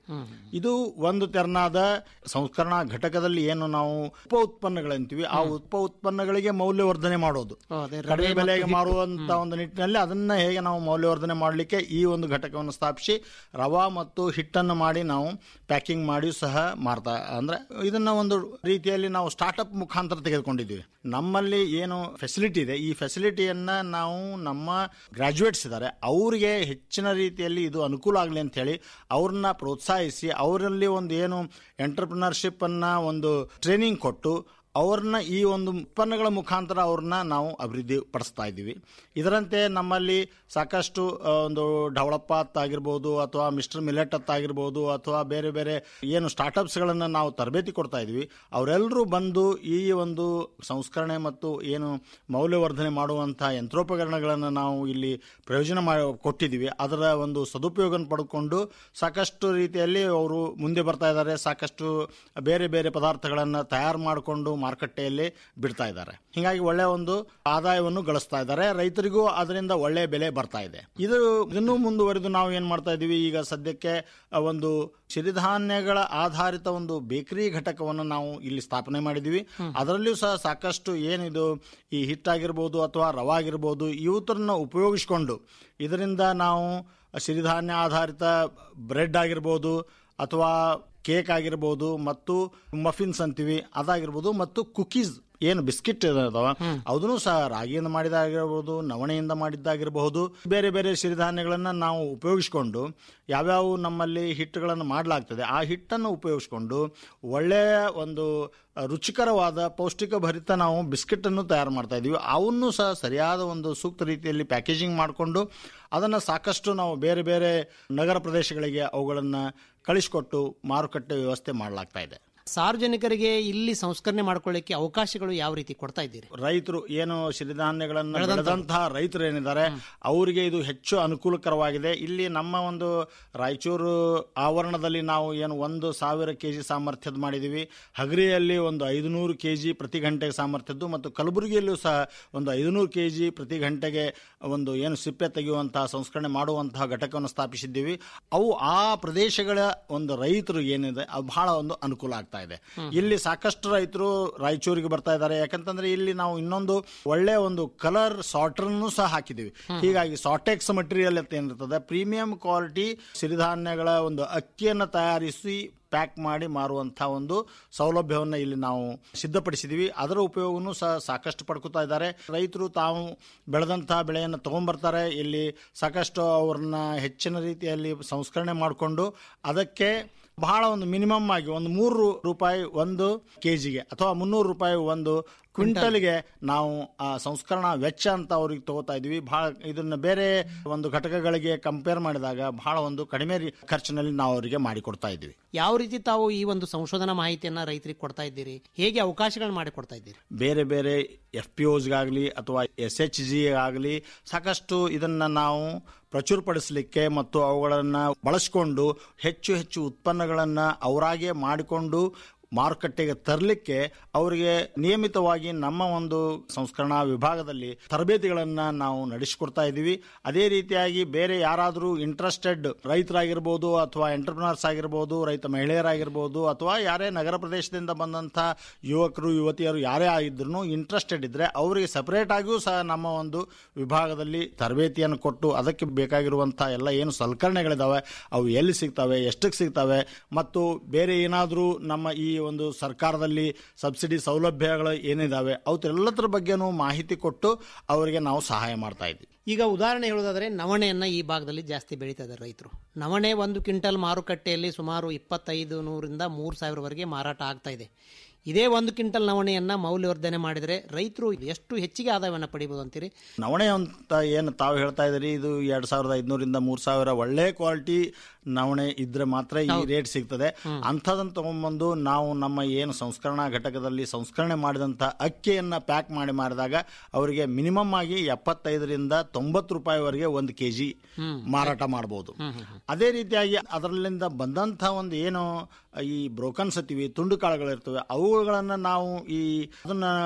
ಇದು ಒಂದು ತೆರನಾದ ಸಂಸ್ಕರಣಾ ಘಟಕದಲ್ಲಿ ಏನು ನಾವು ಉಪ ಉತ್ಪನ್ನಗಳಂತೀವಿ ಆ ಉಪ ಉತ್ಪನ್ನಗಳಿಗೆ ಮೌಲ್ಯವರ್ಧನೆ ಮಾಡೋದು ಅದೇ ರವೆ ಕಡಿಮೆ ಮತ್ತು ಬೆಲೆಗೆ ಹಿಟ್ಟು. ಮಾರುವಂತ ಒಂದು ನಿಟ್ಟಿನಲ್ಲಿ ಅದನ್ನ ಹೇಗೆ ನಾವು ಮೌಲ್ಯವರ್ಧನೆ ಮಾಡಲಿಕ್ಕೆ ಈ ಒಂದು ಘಟಕವನ್ನು ಸ್ಥಾಪಿಸಿ ರವಾ ಮತ್ತು ಹಿಟ್ಟನ್ನು ಮಾಡಿ ನಾವು ಪ್ಯಾಕಿಂಗ್ ಮಾಡಿ ಸಹ ಮಾರ್ತಾ ಅಂದ್ರೆ ಇದನ್ನ ಒಂದು ರೀತಿಯಲ್ಲಿ ನಾವು ಸ್ಟಾರ್ಟ್ಅಪ್ ಮುಖಾಂತರ ತೆಗೆದುಕೊಂಡಿದ್ದೀವಿ ನಮ್ಮಲ್ಲಿ ಏನು ಫೆಸಿಲಿಟಿ ಇದೆ ಈ ಫೆಸಿಲಿಟಿಯನ್ನ ನಾವು ನಮ್ಮ ಗ್ರಾಜುಯೇಟ್ಸ್ ಇದ್ದಾರೆ ಅವರಿಗೆ ಹೆಚ್ಚಿನ ರೀತಿಯಲ್ಲಿ ಇದು ಅನುಕೂಲ ಆಗಲಿ ಅಂತ ಹೇಳಿ ಅವ್ರನ್ನ ಪ್ರೋತ್ಸಾಹಿಸಿ ಅವರಲ್ಲಿ ಒಂದು ಏನು ಎಂಟರ್ಪ್ರಿನರ್ಶಿಪ್ ಅನ್ನ ಒಂದು ಟ್ರೈನಿಂಗ್ ಕೊಟ್ಟು ಅವ್ರನ್ನ ಈ ಒಂದು ಉತ್ಪನ್ನಗಳ ಮುಖಾಂತರ ಅವ್ರನ್ನ ನಾವು ಅಭಿವೃದ್ಧಿ ಪಡಿಸ್ತಾ ಇದ್ದೀವಿ ಇದರಂತೆ ನಮ್ಮಲ್ಲಿ ಸಾಕಷ್ಟು ಆ, ಒಂದು ಡೆವಲಪ್ ಆಗಿರ್ಬೋದು ಅಥವಾ ಮಿಸ್ಟರ್ ಮಿಲೆಟ್ ಆಗಿರ್ಬೋದು ಅಥವಾ ಬೇರೆ ಬೇರೆ ಏನು ಸ್ಟಾರ್ಟಪ್ಸ್ಗಳನ್ನು ನಾವು ತರಬೇತಿ ಕೊಡ್ತಾ ಇದ್ದೀವಿ ಅವರೆಲ್ಲರೂ ಬಂದು ಈ ಒಂದು ಸಂಸ್ಕರಣೆ ಮತ್ತು ಏನು ಮೌಲ್ಯವರ್ಧನೆ ಮಾಡುವಂಥ ಯಂತ್ರೋಪಕರಣಗಳನ್ನು ನಾವು ಇಲ್ಲಿ ಪ್ರಯೋಜನ ಮಾಡಿ ಕೊಟ್ಟಿದ್ದೀವಿ ಅದರ ಒಂದು ಸದುಪಯೋಗ ಪಡ್ಕೊಂಡು ಸಾಕಷ್ಟು ರೀತಿಯಲ್ಲಿ ಅವರು ಮುಂದೆ ಬರ್ತಾ ಇದ್ದಾರೆ ಸಾಕಷ್ಟು ಬೇರೆ ಬೇರೆ ಪದಾರ್ಥಗಳನ್ನು ತಯಾರು ಮಾಡಿಕೊಂಡು ಮಾರುಕಟ್ಟೆಯಲ್ಲಿ ಬಿಡ್ತಾ ಇದ್ದಾರೆ ಹೀಗಾಗಿ ಒಳ್ಳೆ ಒಂದು ಆದಾಯವನ್ನು ಗಳಿಸ್ತಾ ಇದ್ದಾರೆ ರೈತರಿಗೂ ಅದರಿಂದ ಒಳ್ಳೆ ಬೆಲೆ ಬರ್ತಾ ಇದೆ ಇದು ಇನ್ನೂ ಮುಂದುವರೆದು ನಾವು ಏನ್ ಮಾಡ್ತಾ ಇದೀವಿ ಈಗ ಸದ್ಯಕ್ಕೆ ಆ, ಒಂದು ಸಿರಿಧಾನ್ಯಗಳ ಆಧಾರಿತ ಒಂದು ಬೇಕರಿ ಘಟಕವನ್ನು ನಾವು ಇಲ್ಲಿ ಸ್ಥಾಪನೆ ಮಾಡಿದೀವಿ ಅದರಲ್ಲಿಯೂ ಸಹ ಸಾಕಷ್ಟು ಏನಿದು ಈ ಹಿಟ್ಟಾಗಿರ್ಬೋದು ಅಥವಾ ರವಾ ಆಗಿರ್ಬೋದು ಇವತ್ತರನ್ನ ಉಪಯೋಗಿಸಿಕೊಂಡು ಇದರಿಂದ ನಾವು ಸಿರಿಧಾನ್ಯ ಆಧಾರಿತ ಬ್ರೆಡ್ ಆಗಿರ್ಬೋದು ಅಥವಾ ಕೇಕ್ ಆಗಿರ್ಬೋದು ಮತ್ತು ಮಫಿನ್ಸ್ ಅಂತೀವಿ ಅದಾಗಿರ್ಬೋದು ಮತ್ತು ಕುಕೀಸ್ ಏನು ಬಿಸ್ಕಿಟ್ ಇದಾವ ಅದನ್ನು ಸಹ ರಾಗಿಯಿಂದ ಮಾಡಿದಾಗಿರ್ಬೋದು ನವಣೆಯಿಂದ ಮಾಡಿದ್ದಾಗಿರಬಹುದು ಬೇರೆ ಬೇರೆ ಸಿರಿಧಾನ್ಯಗಳನ್ನು ನಾವು ಉಪಯೋಗಿಸಿಕೊಂಡು ಯಾವ್ಯಾವ ನಮ್ಮಲ್ಲಿ ಹಿಟ್ಟುಗಳನ್ನು ಮಾಡಲಾಗ್ತದೆ ಆ ಹಿಟ್ಟನ್ನು ಉಪಯೋಗಿಸ್ಕೊಂಡು ಒಳ್ಳೆಯ ಒಂದು ರುಚಿಕರವಾದ ಪೌಷ್ಟಿಕ ಭರಿತ ನಾವು ಬಿಸ್ಕೆಟನ್ನು ತಯಾರು ಮಾಡ್ತಾ ಇದ್ದೀವಿ ಅವನ್ನು ಸಹ ಸರಿಯಾದ ಒಂದು ಸೂಕ್ತ ರೀತಿಯಲ್ಲಿ ಪ್ಯಾಕೇಜಿಂಗ್ ಮಾಡಿಕೊಂಡು ಅದನ್ನು ಸಾಕಷ್ಟು ನಾವು ಬೇರೆ ಬೇರೆ ನಗರ ಪ್ರದೇಶಗಳಿಗೆ ಅವುಗಳನ್ನು ಕಳಿಸಿಕೊಟ್ಟು ಮಾರುಕಟ್ಟೆ ವ್ಯವಸ್ಥೆ ಮಾಡಲಾಗ್ತಾ ಇದೆ ಸಾರ್ವಜನಿಕರಿಗೆ ಇಲ್ಲಿ ಸಂಸ್ಕರಣೆ ಮಾಡ್ಕೊಳ್ಳಿಕ್ಕೆ ಅವಕಾಶಗಳು ಯಾವ ರೀತಿ ಕೊಡ್ತಾ ಇದ್ದೀರಿ ರೈತರು ಏನು ಸಿರಿಧಾನ್ಯಗಳನ್ನು ಬೆಳೆದಂಥವ್ರು. ಬೆಳೆದಂತಹ ರೈತರು ಏನಿದ್ದಾರೆ ಅವರಿಗೆ ಇದು ಹೆಚ್ಚು ಅನುಕೂಲಕರವಾಗಿದೆ ಇಲ್ಲಿ ನಮ್ಮ ಒಂದು ರಾಯಚೂರು ಆವರಣದಲ್ಲಿ ನಾವು ಏನು ಒಂದು ಸಾವಿರ ಕೆ ಜಿ ಸಾಮರ್ಥ್ಯದ ಮಾಡಿದ್ದೀವಿ ಹಗರಿಯಲ್ಲಿ ಒಂದು ಐದುನೂರು ಕೆ ಜಿ ಪ್ರತಿ ಗಂಟೆಗೆ ಸಾಮರ್ಥ್ಯದ್ದು ಮತ್ತು ಕಲಬುರಗಿಯಲ್ಲೂ ಸಹ ಒಂದು ಐದುನೂರು ಕೆ ಜಿ ಪ್ರತಿ ಗಂಟೆಗೆ ಒಂದು ಏನು ಸಿಪ್ಪೆ ತೆಗೆಯುವಂತಹ ಸಂಸ್ಕರಣೆ ಮಾಡುವಂತಹ ಘಟಕವನ್ನು ಸ್ಥಾಪಿಸಿದ್ದೀವಿ ಅವು ಆ ಪ್ರದೇಶಗಳ ಒಂದು ರೈತರು ಏನಿದೆ ಅದು ಬಹಳ ಒಂದು ಅನುಕೂಲ ಆಗ್ತಾ ಇದೆ ಇಲ್ಲಿ ಸಾಕಷ್ಟು ರೈತರು ರಾಯಚೂರಿಗೆ ಬರ್ತಾ ಇದ್ದಾರೆ ಯಾಕಂತಂದ್ರೆ ಇಲ್ಲಿ ನಾವು ಇನ್ನೊಂದು ಒಳ್ಳೆ ಒಂದು ಕಲರ್ ಸಾರ್ಟರ್ನು ಸಹ ಹಾಕಿದ್ದೀವಿ ಹೀಗಾಗಿ ಸಾಟೆಕ್ಸ್ ಮಟೀರಿಯಲ್ ಅಂತ ಏನಿರ್ತದೆ ಪ್ರೀಮಿಯಂ ಕ್ವಾಲಿಟಿ ಸಿರಿಧಾನ್ಯಗಳ ಒಂದು ಅಕ್ಕಿಯನ್ನು ತಯಾರಿಸಿ ಪ್ಯಾಕ್ ಮಾಡಿ ಮಾರುವಂತಹ ಒಂದು ಸೌಲಭ್ಯವನ್ನು ಇಲ್ಲಿ ನಾವು ಸಿದ್ಧಪಡಿಸಿದೀವಿ ಅದರ ಉಪಯೋಗನೂ ಸಹ ಸಾಕಷ್ಟು ಪಡ್ಕೊತಾ ಇದ್ದಾರೆ ರೈತರು ತಾವು ಬೆಳೆದಂತಹ ಬೆಳೆಯನ್ನು ತಗೊಂಡ್ಬರ್ತಾರೆ ಇಲ್ಲಿ ಸಾಕಷ್ಟು ಅವ್ರನ್ನ ಹೆಚ್ಚಿನ ರೀತಿಯಲ್ಲಿ ಸಂಸ್ಕರಣೆ ಮಾಡಿಕೊಂಡು ಅದಕ್ಕೆ ಬಹಳ ಒಂದು ಮಿನಿಮಮ್ ಆಗಿ ಒಂದು ಮೂರು ರೂಪಾಯಿ ಒಂದು ಕೆಜಿಗೆ ಅಥವಾ ಮುನ್ನೂರು ರೂಪಾಯಿ ಒಂದು ಕ್ವಿಂಟಲ್ಗೆ ನಾವು ಆ ಸಂಸ್ಕರಣಾ ವೆಚ್ಚ ಅಂತ ಅವ್ರಿಗೆ ತಗೋತಾ ಇದೀವಿ ಬಹಳ ಇದನ್ನ ಬೇರೆ ಒಂದು ಘಟಕಗಳಿಗೆ ಕಂಪೇರ್ ಮಾಡಿದಾಗ ಬಹಳ ಒಂದು ಕಡಿಮೆ ರೀ- ಖರ್ಚಿನಲ್ಲಿ ನಾವು ಅವರಿಗೆ ಮಾಡಿಕೊಡ್ತಾ ಇದ್ದೀವಿ ಯಾವ ರೀತಿ ತಾವು ಈ ಒಂದು ಸಂಶೋಧನಾ ಮಾಹಿತಿಯನ್ನ ರೈತರಿಗೆ ಕೊಡ್ತಾ ಇದ್ದೀರಿ ಹೇಗೆ ಅವಕಾಶಗಳನ್ನ ಮಾಡಿ ಕೊಡ್ತಾ ಇದ್ದೀರಿ ಬೇರೆ ಬೇರೆ ಎಫ್ ಪಿ ಓಸ್ಗಾಗಲಿ ಅಥವಾ ಎಸ್ ಎಚ್ ಜಿ ಆಗಲಿ ಸಾಕಷ್ಟು ಇದನ್ನ ನಾವು ಪ್ರಚುರಪಡಿಸಲಿಕ್ಕೆ ಮತ್ತು ಅವುಗಳನ್ನು ಬಳಸಿಕೊಂಡು ಹೆಚ್ಚು ಹೆಚ್ಚು ಉತ್ಪನ್ನಗಳನ್ನು ಅವರಾಗೆ ಮಾಡಿಕೊಂಡು ಮಾರುಕಟ್ಟೆಗೆ ತರಲಿಕ್ಕೆ ಅವರಿಗೆ ನಿಯಮಿತವಾಗಿ ನಮ್ಮ ಒಂದು ಸಂಸ್ಕರಣಾ ವಿಭಾಗದಲ್ಲಿ ತರಬೇತಿಗಳನ್ನು ನಾವು ನಡೆಸಿಕೊಡ್ತಾ ಇದ್ದೀವಿ ಅದೇ ರೀತಿಯಾಗಿ ಬೇರೆ ಯಾರಾದರೂ ಇಂಟ್ರೆಸ್ಟೆಡ್ ರೈತರಾಗಿರ್ಬೋದು ಅಥವಾ ಎಂಟರ್ಪ್ರಿನರ್ಸ್ ಆಗಿರ್ಬೋದು ರೈತ ಮಹಿಳೆಯರಾಗಿರ್ಬೋದು ಅಥವಾ ಯಾರೇ ನಗರ ಪ್ರದೇಶದಿಂದ ಬಂದಂಥ ಯುವಕರು ಯುವತಿಯರು ಯಾರೇ ಆಗಿದ್ರು ಇಂಟ್ರೆಸ್ಟೆಡ್ ಇದ್ರೆ ಅವರಿಗೆ ಸಪರೇಟ್ ಆಗಿಯೂ ಸಹ ನಮ್ಮ ಒಂದು ವಿಭಾಗದಲ್ಲಿ ತರಬೇತಿಯನ್ನು ಕೊಟ್ಟು ಅದಕ್ಕೆ ಬೇಕಾಗಿರುವಂಥ ಎಲ್ಲ ಏನು ಸಲಕರಣೆಗಳಿದಾವೆ ಅವು ಎಲ್ಲಿ ಸಿಗ್ತವೆ ಎಷ್ಟಕ್ಕೆ ಸಿಗ್ತವೆ ಮತ್ತು ಬೇರೆ ಏನಾದರೂ ನಮ್ಮ ಈ ಒಂದು ಸರ್ಕಾರದಲ್ಲಿ ಸಬ್ಸಿಡಿ ಸೌಲಭ್ಯಗಳು ಏನಿದಾವೆ ಅವತ್ತೆಲ್ಲದರ ಬಗ್ಗೆನೂ ಮಾಹಿತಿ ಕೊಟ್ಟು ಅವರಿಗೆ ನಾವು ಸಹಾಯ ಮಾಡ್ತಾ ಇದ್ದೀವಿ ಈಗ ಉದಾಹರಣೆ ಹೇಳೋದಾದ್ರೆ ನವಣೆಯನ್ನ ಈ ಭಾಗದಲ್ಲಿ ಜಾಸ್ತಿ ಬೆಳೀತಾ ಇದ್ದಾರೆ ರೈತರು ನವಣೆ ಒಂದು ಕ್ವಿಂಟಲ್ ಮಾರುಕಟ್ಟೆಯಲ್ಲಿ ಸುಮಾರು ಇಪ್ಪತ್ತೈದು ನೂರಿಂದ ಮೂರು ಸಾವಿರವರೆಗೆ ಮಾರಾಟ ಆಗ್ತಾ ಇದೆ ಇದೇ ಒಂದು ಕ್ವಿಂಟಲ್ ನವಣೆಯನ್ನ ಮೌಲ್ಯವರ್ಧನೆ ಮಾಡಿದರೆ ರೈತರು ಎಷ್ಟು ಹೆಚ್ಚಿಗೆ ಆದಾಯವನ್ನು ಪಡಿಬಹುದು ಅಂತೀರಿ ನವಣೆ ಅಂತ ಏನು ತಾವು ಹೇಳ್ತಾ ಇದ್ದೀರಿ ಇದು ಎರಡ್ ಸಾವಿರದ ಐದುನೂರಿಂದ ಮೂರ್ ಸಾವಿರ ಒಳ್ಳೆ ಕ್ವಾಲಿಟಿ ನವಣೆ ಇದ್ರೆ ಮಾತ್ರ ಈ ರೇಟ್ ಸಿಗ್ತದೆ ಅಂಥದನ್ನ ತಗೊಂಡ್ಬಂದು ನಾವು ನಮ್ಮ ಏನು ಸಂಸ್ಕರಣಾ ಘಟಕದಲ್ಲಿ ಸಂಸ್ಕರಣೆ ಮಾಡಿದಂಥ ಅಕ್ಕಿಯನ್ನ ಪ್ಯಾಕ್ ಮಾಡಿ ಮಾಡಿದಾಗ ಅವರಿಗೆ ಮಿನಿಮಮ್ ಆಗಿ ಎಪ್ಪತ್ತೈದರಿಂದ ತೊಂಬತ್ತು ರೂಪಾಯಿವರೆಗೆ ಒಂದು ಕೆ ಜಿ ಮಾರಾಟ ಮಾಡಬಹುದು ಅದೇ ರೀತಿಯಾಗಿ ಅದರಲ್ಲಿಂದ ಬಂದಂಥ ಒಂದು ಏನು ಈ ಬ್ರೋಕನ್ಸ್ ಅತ್ತೀವಿ ತುಂಡು ಕಾಳುಗಳಿರ್ತವೆ ಅವುಗಳನ್ನು ನಾವು ಈ ಅದನ್ನ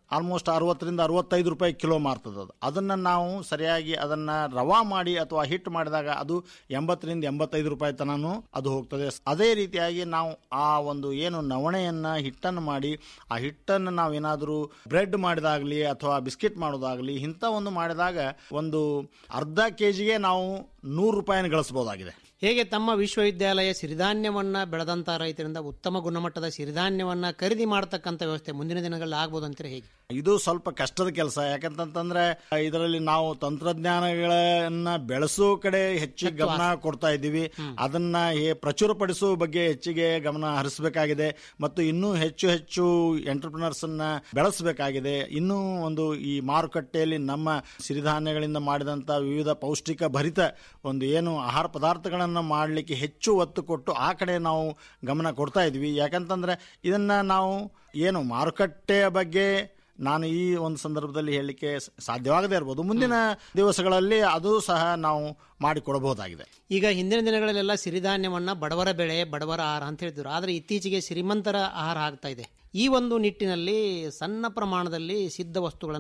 ಆಲ್ಮೋಸ್ಟ್ ಅರವತ್ತರಿಂದ ಅರವತ್ತೈದು ರೂಪಾಯಿ ಕಿಲೋ ಮಾರ್ತದೆ ಅದು ಅದನ್ನು ನಾವು ಸರಿಯಾಗಿ ಅದನ್ನು ರವಾ ಮಾಡಿ ಅಥವಾ ಹಿಟ್ ಮಾಡಿದಾಗ ಅದು ಎಂಬತ್ತರಿಂದ ಎಂಬತ್ತೈದು ರೂಪಾಯಿ ತನೂ ಅದು ಹೋಗ್ತದೆ ಅದೇ ರೀತಿಯಾಗಿ ನಾವು ಆ ಒಂದು ಏನು ನವಣೆಯನ್ನು ಹಿಟ್ಟನ್ನು ಮಾಡಿ ಆ ಹಿಟ್ಟನ್ನು ನಾವೇನಾದರೂ ಬ್ರೆಡ್ ಮಾಡಿದಾಗಲಿ ಅಥವಾ ಬಿಸ್ಕೆಟ್ ಮಾಡೋದಾಗಲಿ ಇಂಥ ಒಂದು ಮಾಡಿದಾಗ ಒಂದು ಅರ್ಧ ಕೆ ಜಿಗೆ ನಾವು ನೂರು ರೂಪಾಯಿನ ಗಳಿಸ್ಬೋದಾಗಿದೆ ಹೇಗೆ ತಮ್ಮ ವಿಶ್ವವಿದ್ಯಾಲಯ ಸಿರಿಧಾನ್ಯವನ್ನ ಬೆಳೆದಂತ ರೈತರಿಂದ ಉತ್ತಮ ಗುಣಮಟ್ಟದ ಸಿರಿಧಾನ್ಯವನ್ನ ಖರೀದಿ ಮಾಡತಕ್ಕಂಥ ವ್ಯವಸ್ಥೆ ಮುಂದಿನ ದಿನಗಳಲ್ಲಿ ಆಗ್ಬೋದು ಅಂತೀರಾ ಹೇಗೆ ಇದು ಸ್ವಲ್ಪ ಕಷ್ಟದ ಕೆಲಸ ಯಾಕಂತಂತಂದ್ರೆ ಇದರಲ್ಲಿ ನಾವು ತಂತ್ರಜ್ಞಾನಗಳನ್ನ ಬೆಳೆಸೋ ಕಡೆ ಹೆಚ್ಚಿಗೆ ಗಮನ ಕೊಡ್ತಾ ಇದ್ದೀವಿ ಅದನ್ನ ಹೇ- ಪ್ರಚುರಪಡಿಸೋ ಬಗ್ಗೆ ಹೆಚ್ಚಿಗೆ ಗಮನ ಹರಿಸಬೇಕಾಗಿದೆ ಮತ್ತು ಇನ್ನೂ ಹೆಚ್ಚು ಹೆಚ್ಚು ಎಂಟರ್ಪ್ರಿನರ್ಸ್ ಅನ್ನ ಬೆಳೆಸಬೇಕಾಗಿದೆ ಇನ್ನೂ ಒಂದು ಈ ಮಾರುಕಟ್ಟೆಯಲ್ಲಿ ನಮ್ಮ ಸಿರಿಧಾನ್ಯಗಳಿಂದ ಮಾಡಿದಂತ ವಿವಿಧ ಪೌಷ್ಟಿಕ ಭರಿತ ಒಂದು ಏನು ಆಹಾರ ಪದಾರ್ಥಗಳನ್ನು ಮಾಡಲಿಕ್ಕೆ ಹೆಚ್ಚು ಒತ್ತು ಕೊಟ್ಟು ಆ ಕಡೆ ನಾವು ಗಮನ ಕೊಡ್ತಾ ಇದ್ವಿ ಯಾಕಂತಂದ್ರೆ ಇದನ್ನ ನಾವು ಏನು ಮಾರುಕಟ್ಟೆಯ ಬಗ್ಗೆ ನಾನು ಈ ಒಂದು ಸಂದರ್ಭದಲ್ಲಿ ಹೇಳಲಿಕ್ಕೆ ಸ- ಸಾಧ್ಯವಾಗದೇ ಇರ್ಬೋದು ಮುಂದಿನ ದಿವಸಗಳಲ್ಲಿ ಅದು ಸಹ ನಾವು ಮಾಡಿಕೊಡಬಹುದಾಗಿದೆ ಈಗ ಹಿಂದಿನ ದಿನಗಳಲ್ಲೆಲ್ಲ ಸಿರಿಧಾನ್ಯವನ್ನ ಬಡವರ ಬೆಳೆ ಬಡವರ ಆಹಾರ ಅಂತ ಹೇಳ್ತಿದ್ರು ಆದರೆ ಇತ್ತೀಚೆಗೆ ಶ್ರೀಮಂತರ ಆಹಾರ ಆಗ್ತಾ ಇದೆ ಈ ಒಂದು ನಿಟ್ಟಿನಲ್ಲಿ ಸಣ್ಣ ಪ್ರಮಾಣದಲ್ಲಿ ಸಿದ್ಧ ವಸ್ತುಗಳನ್ನು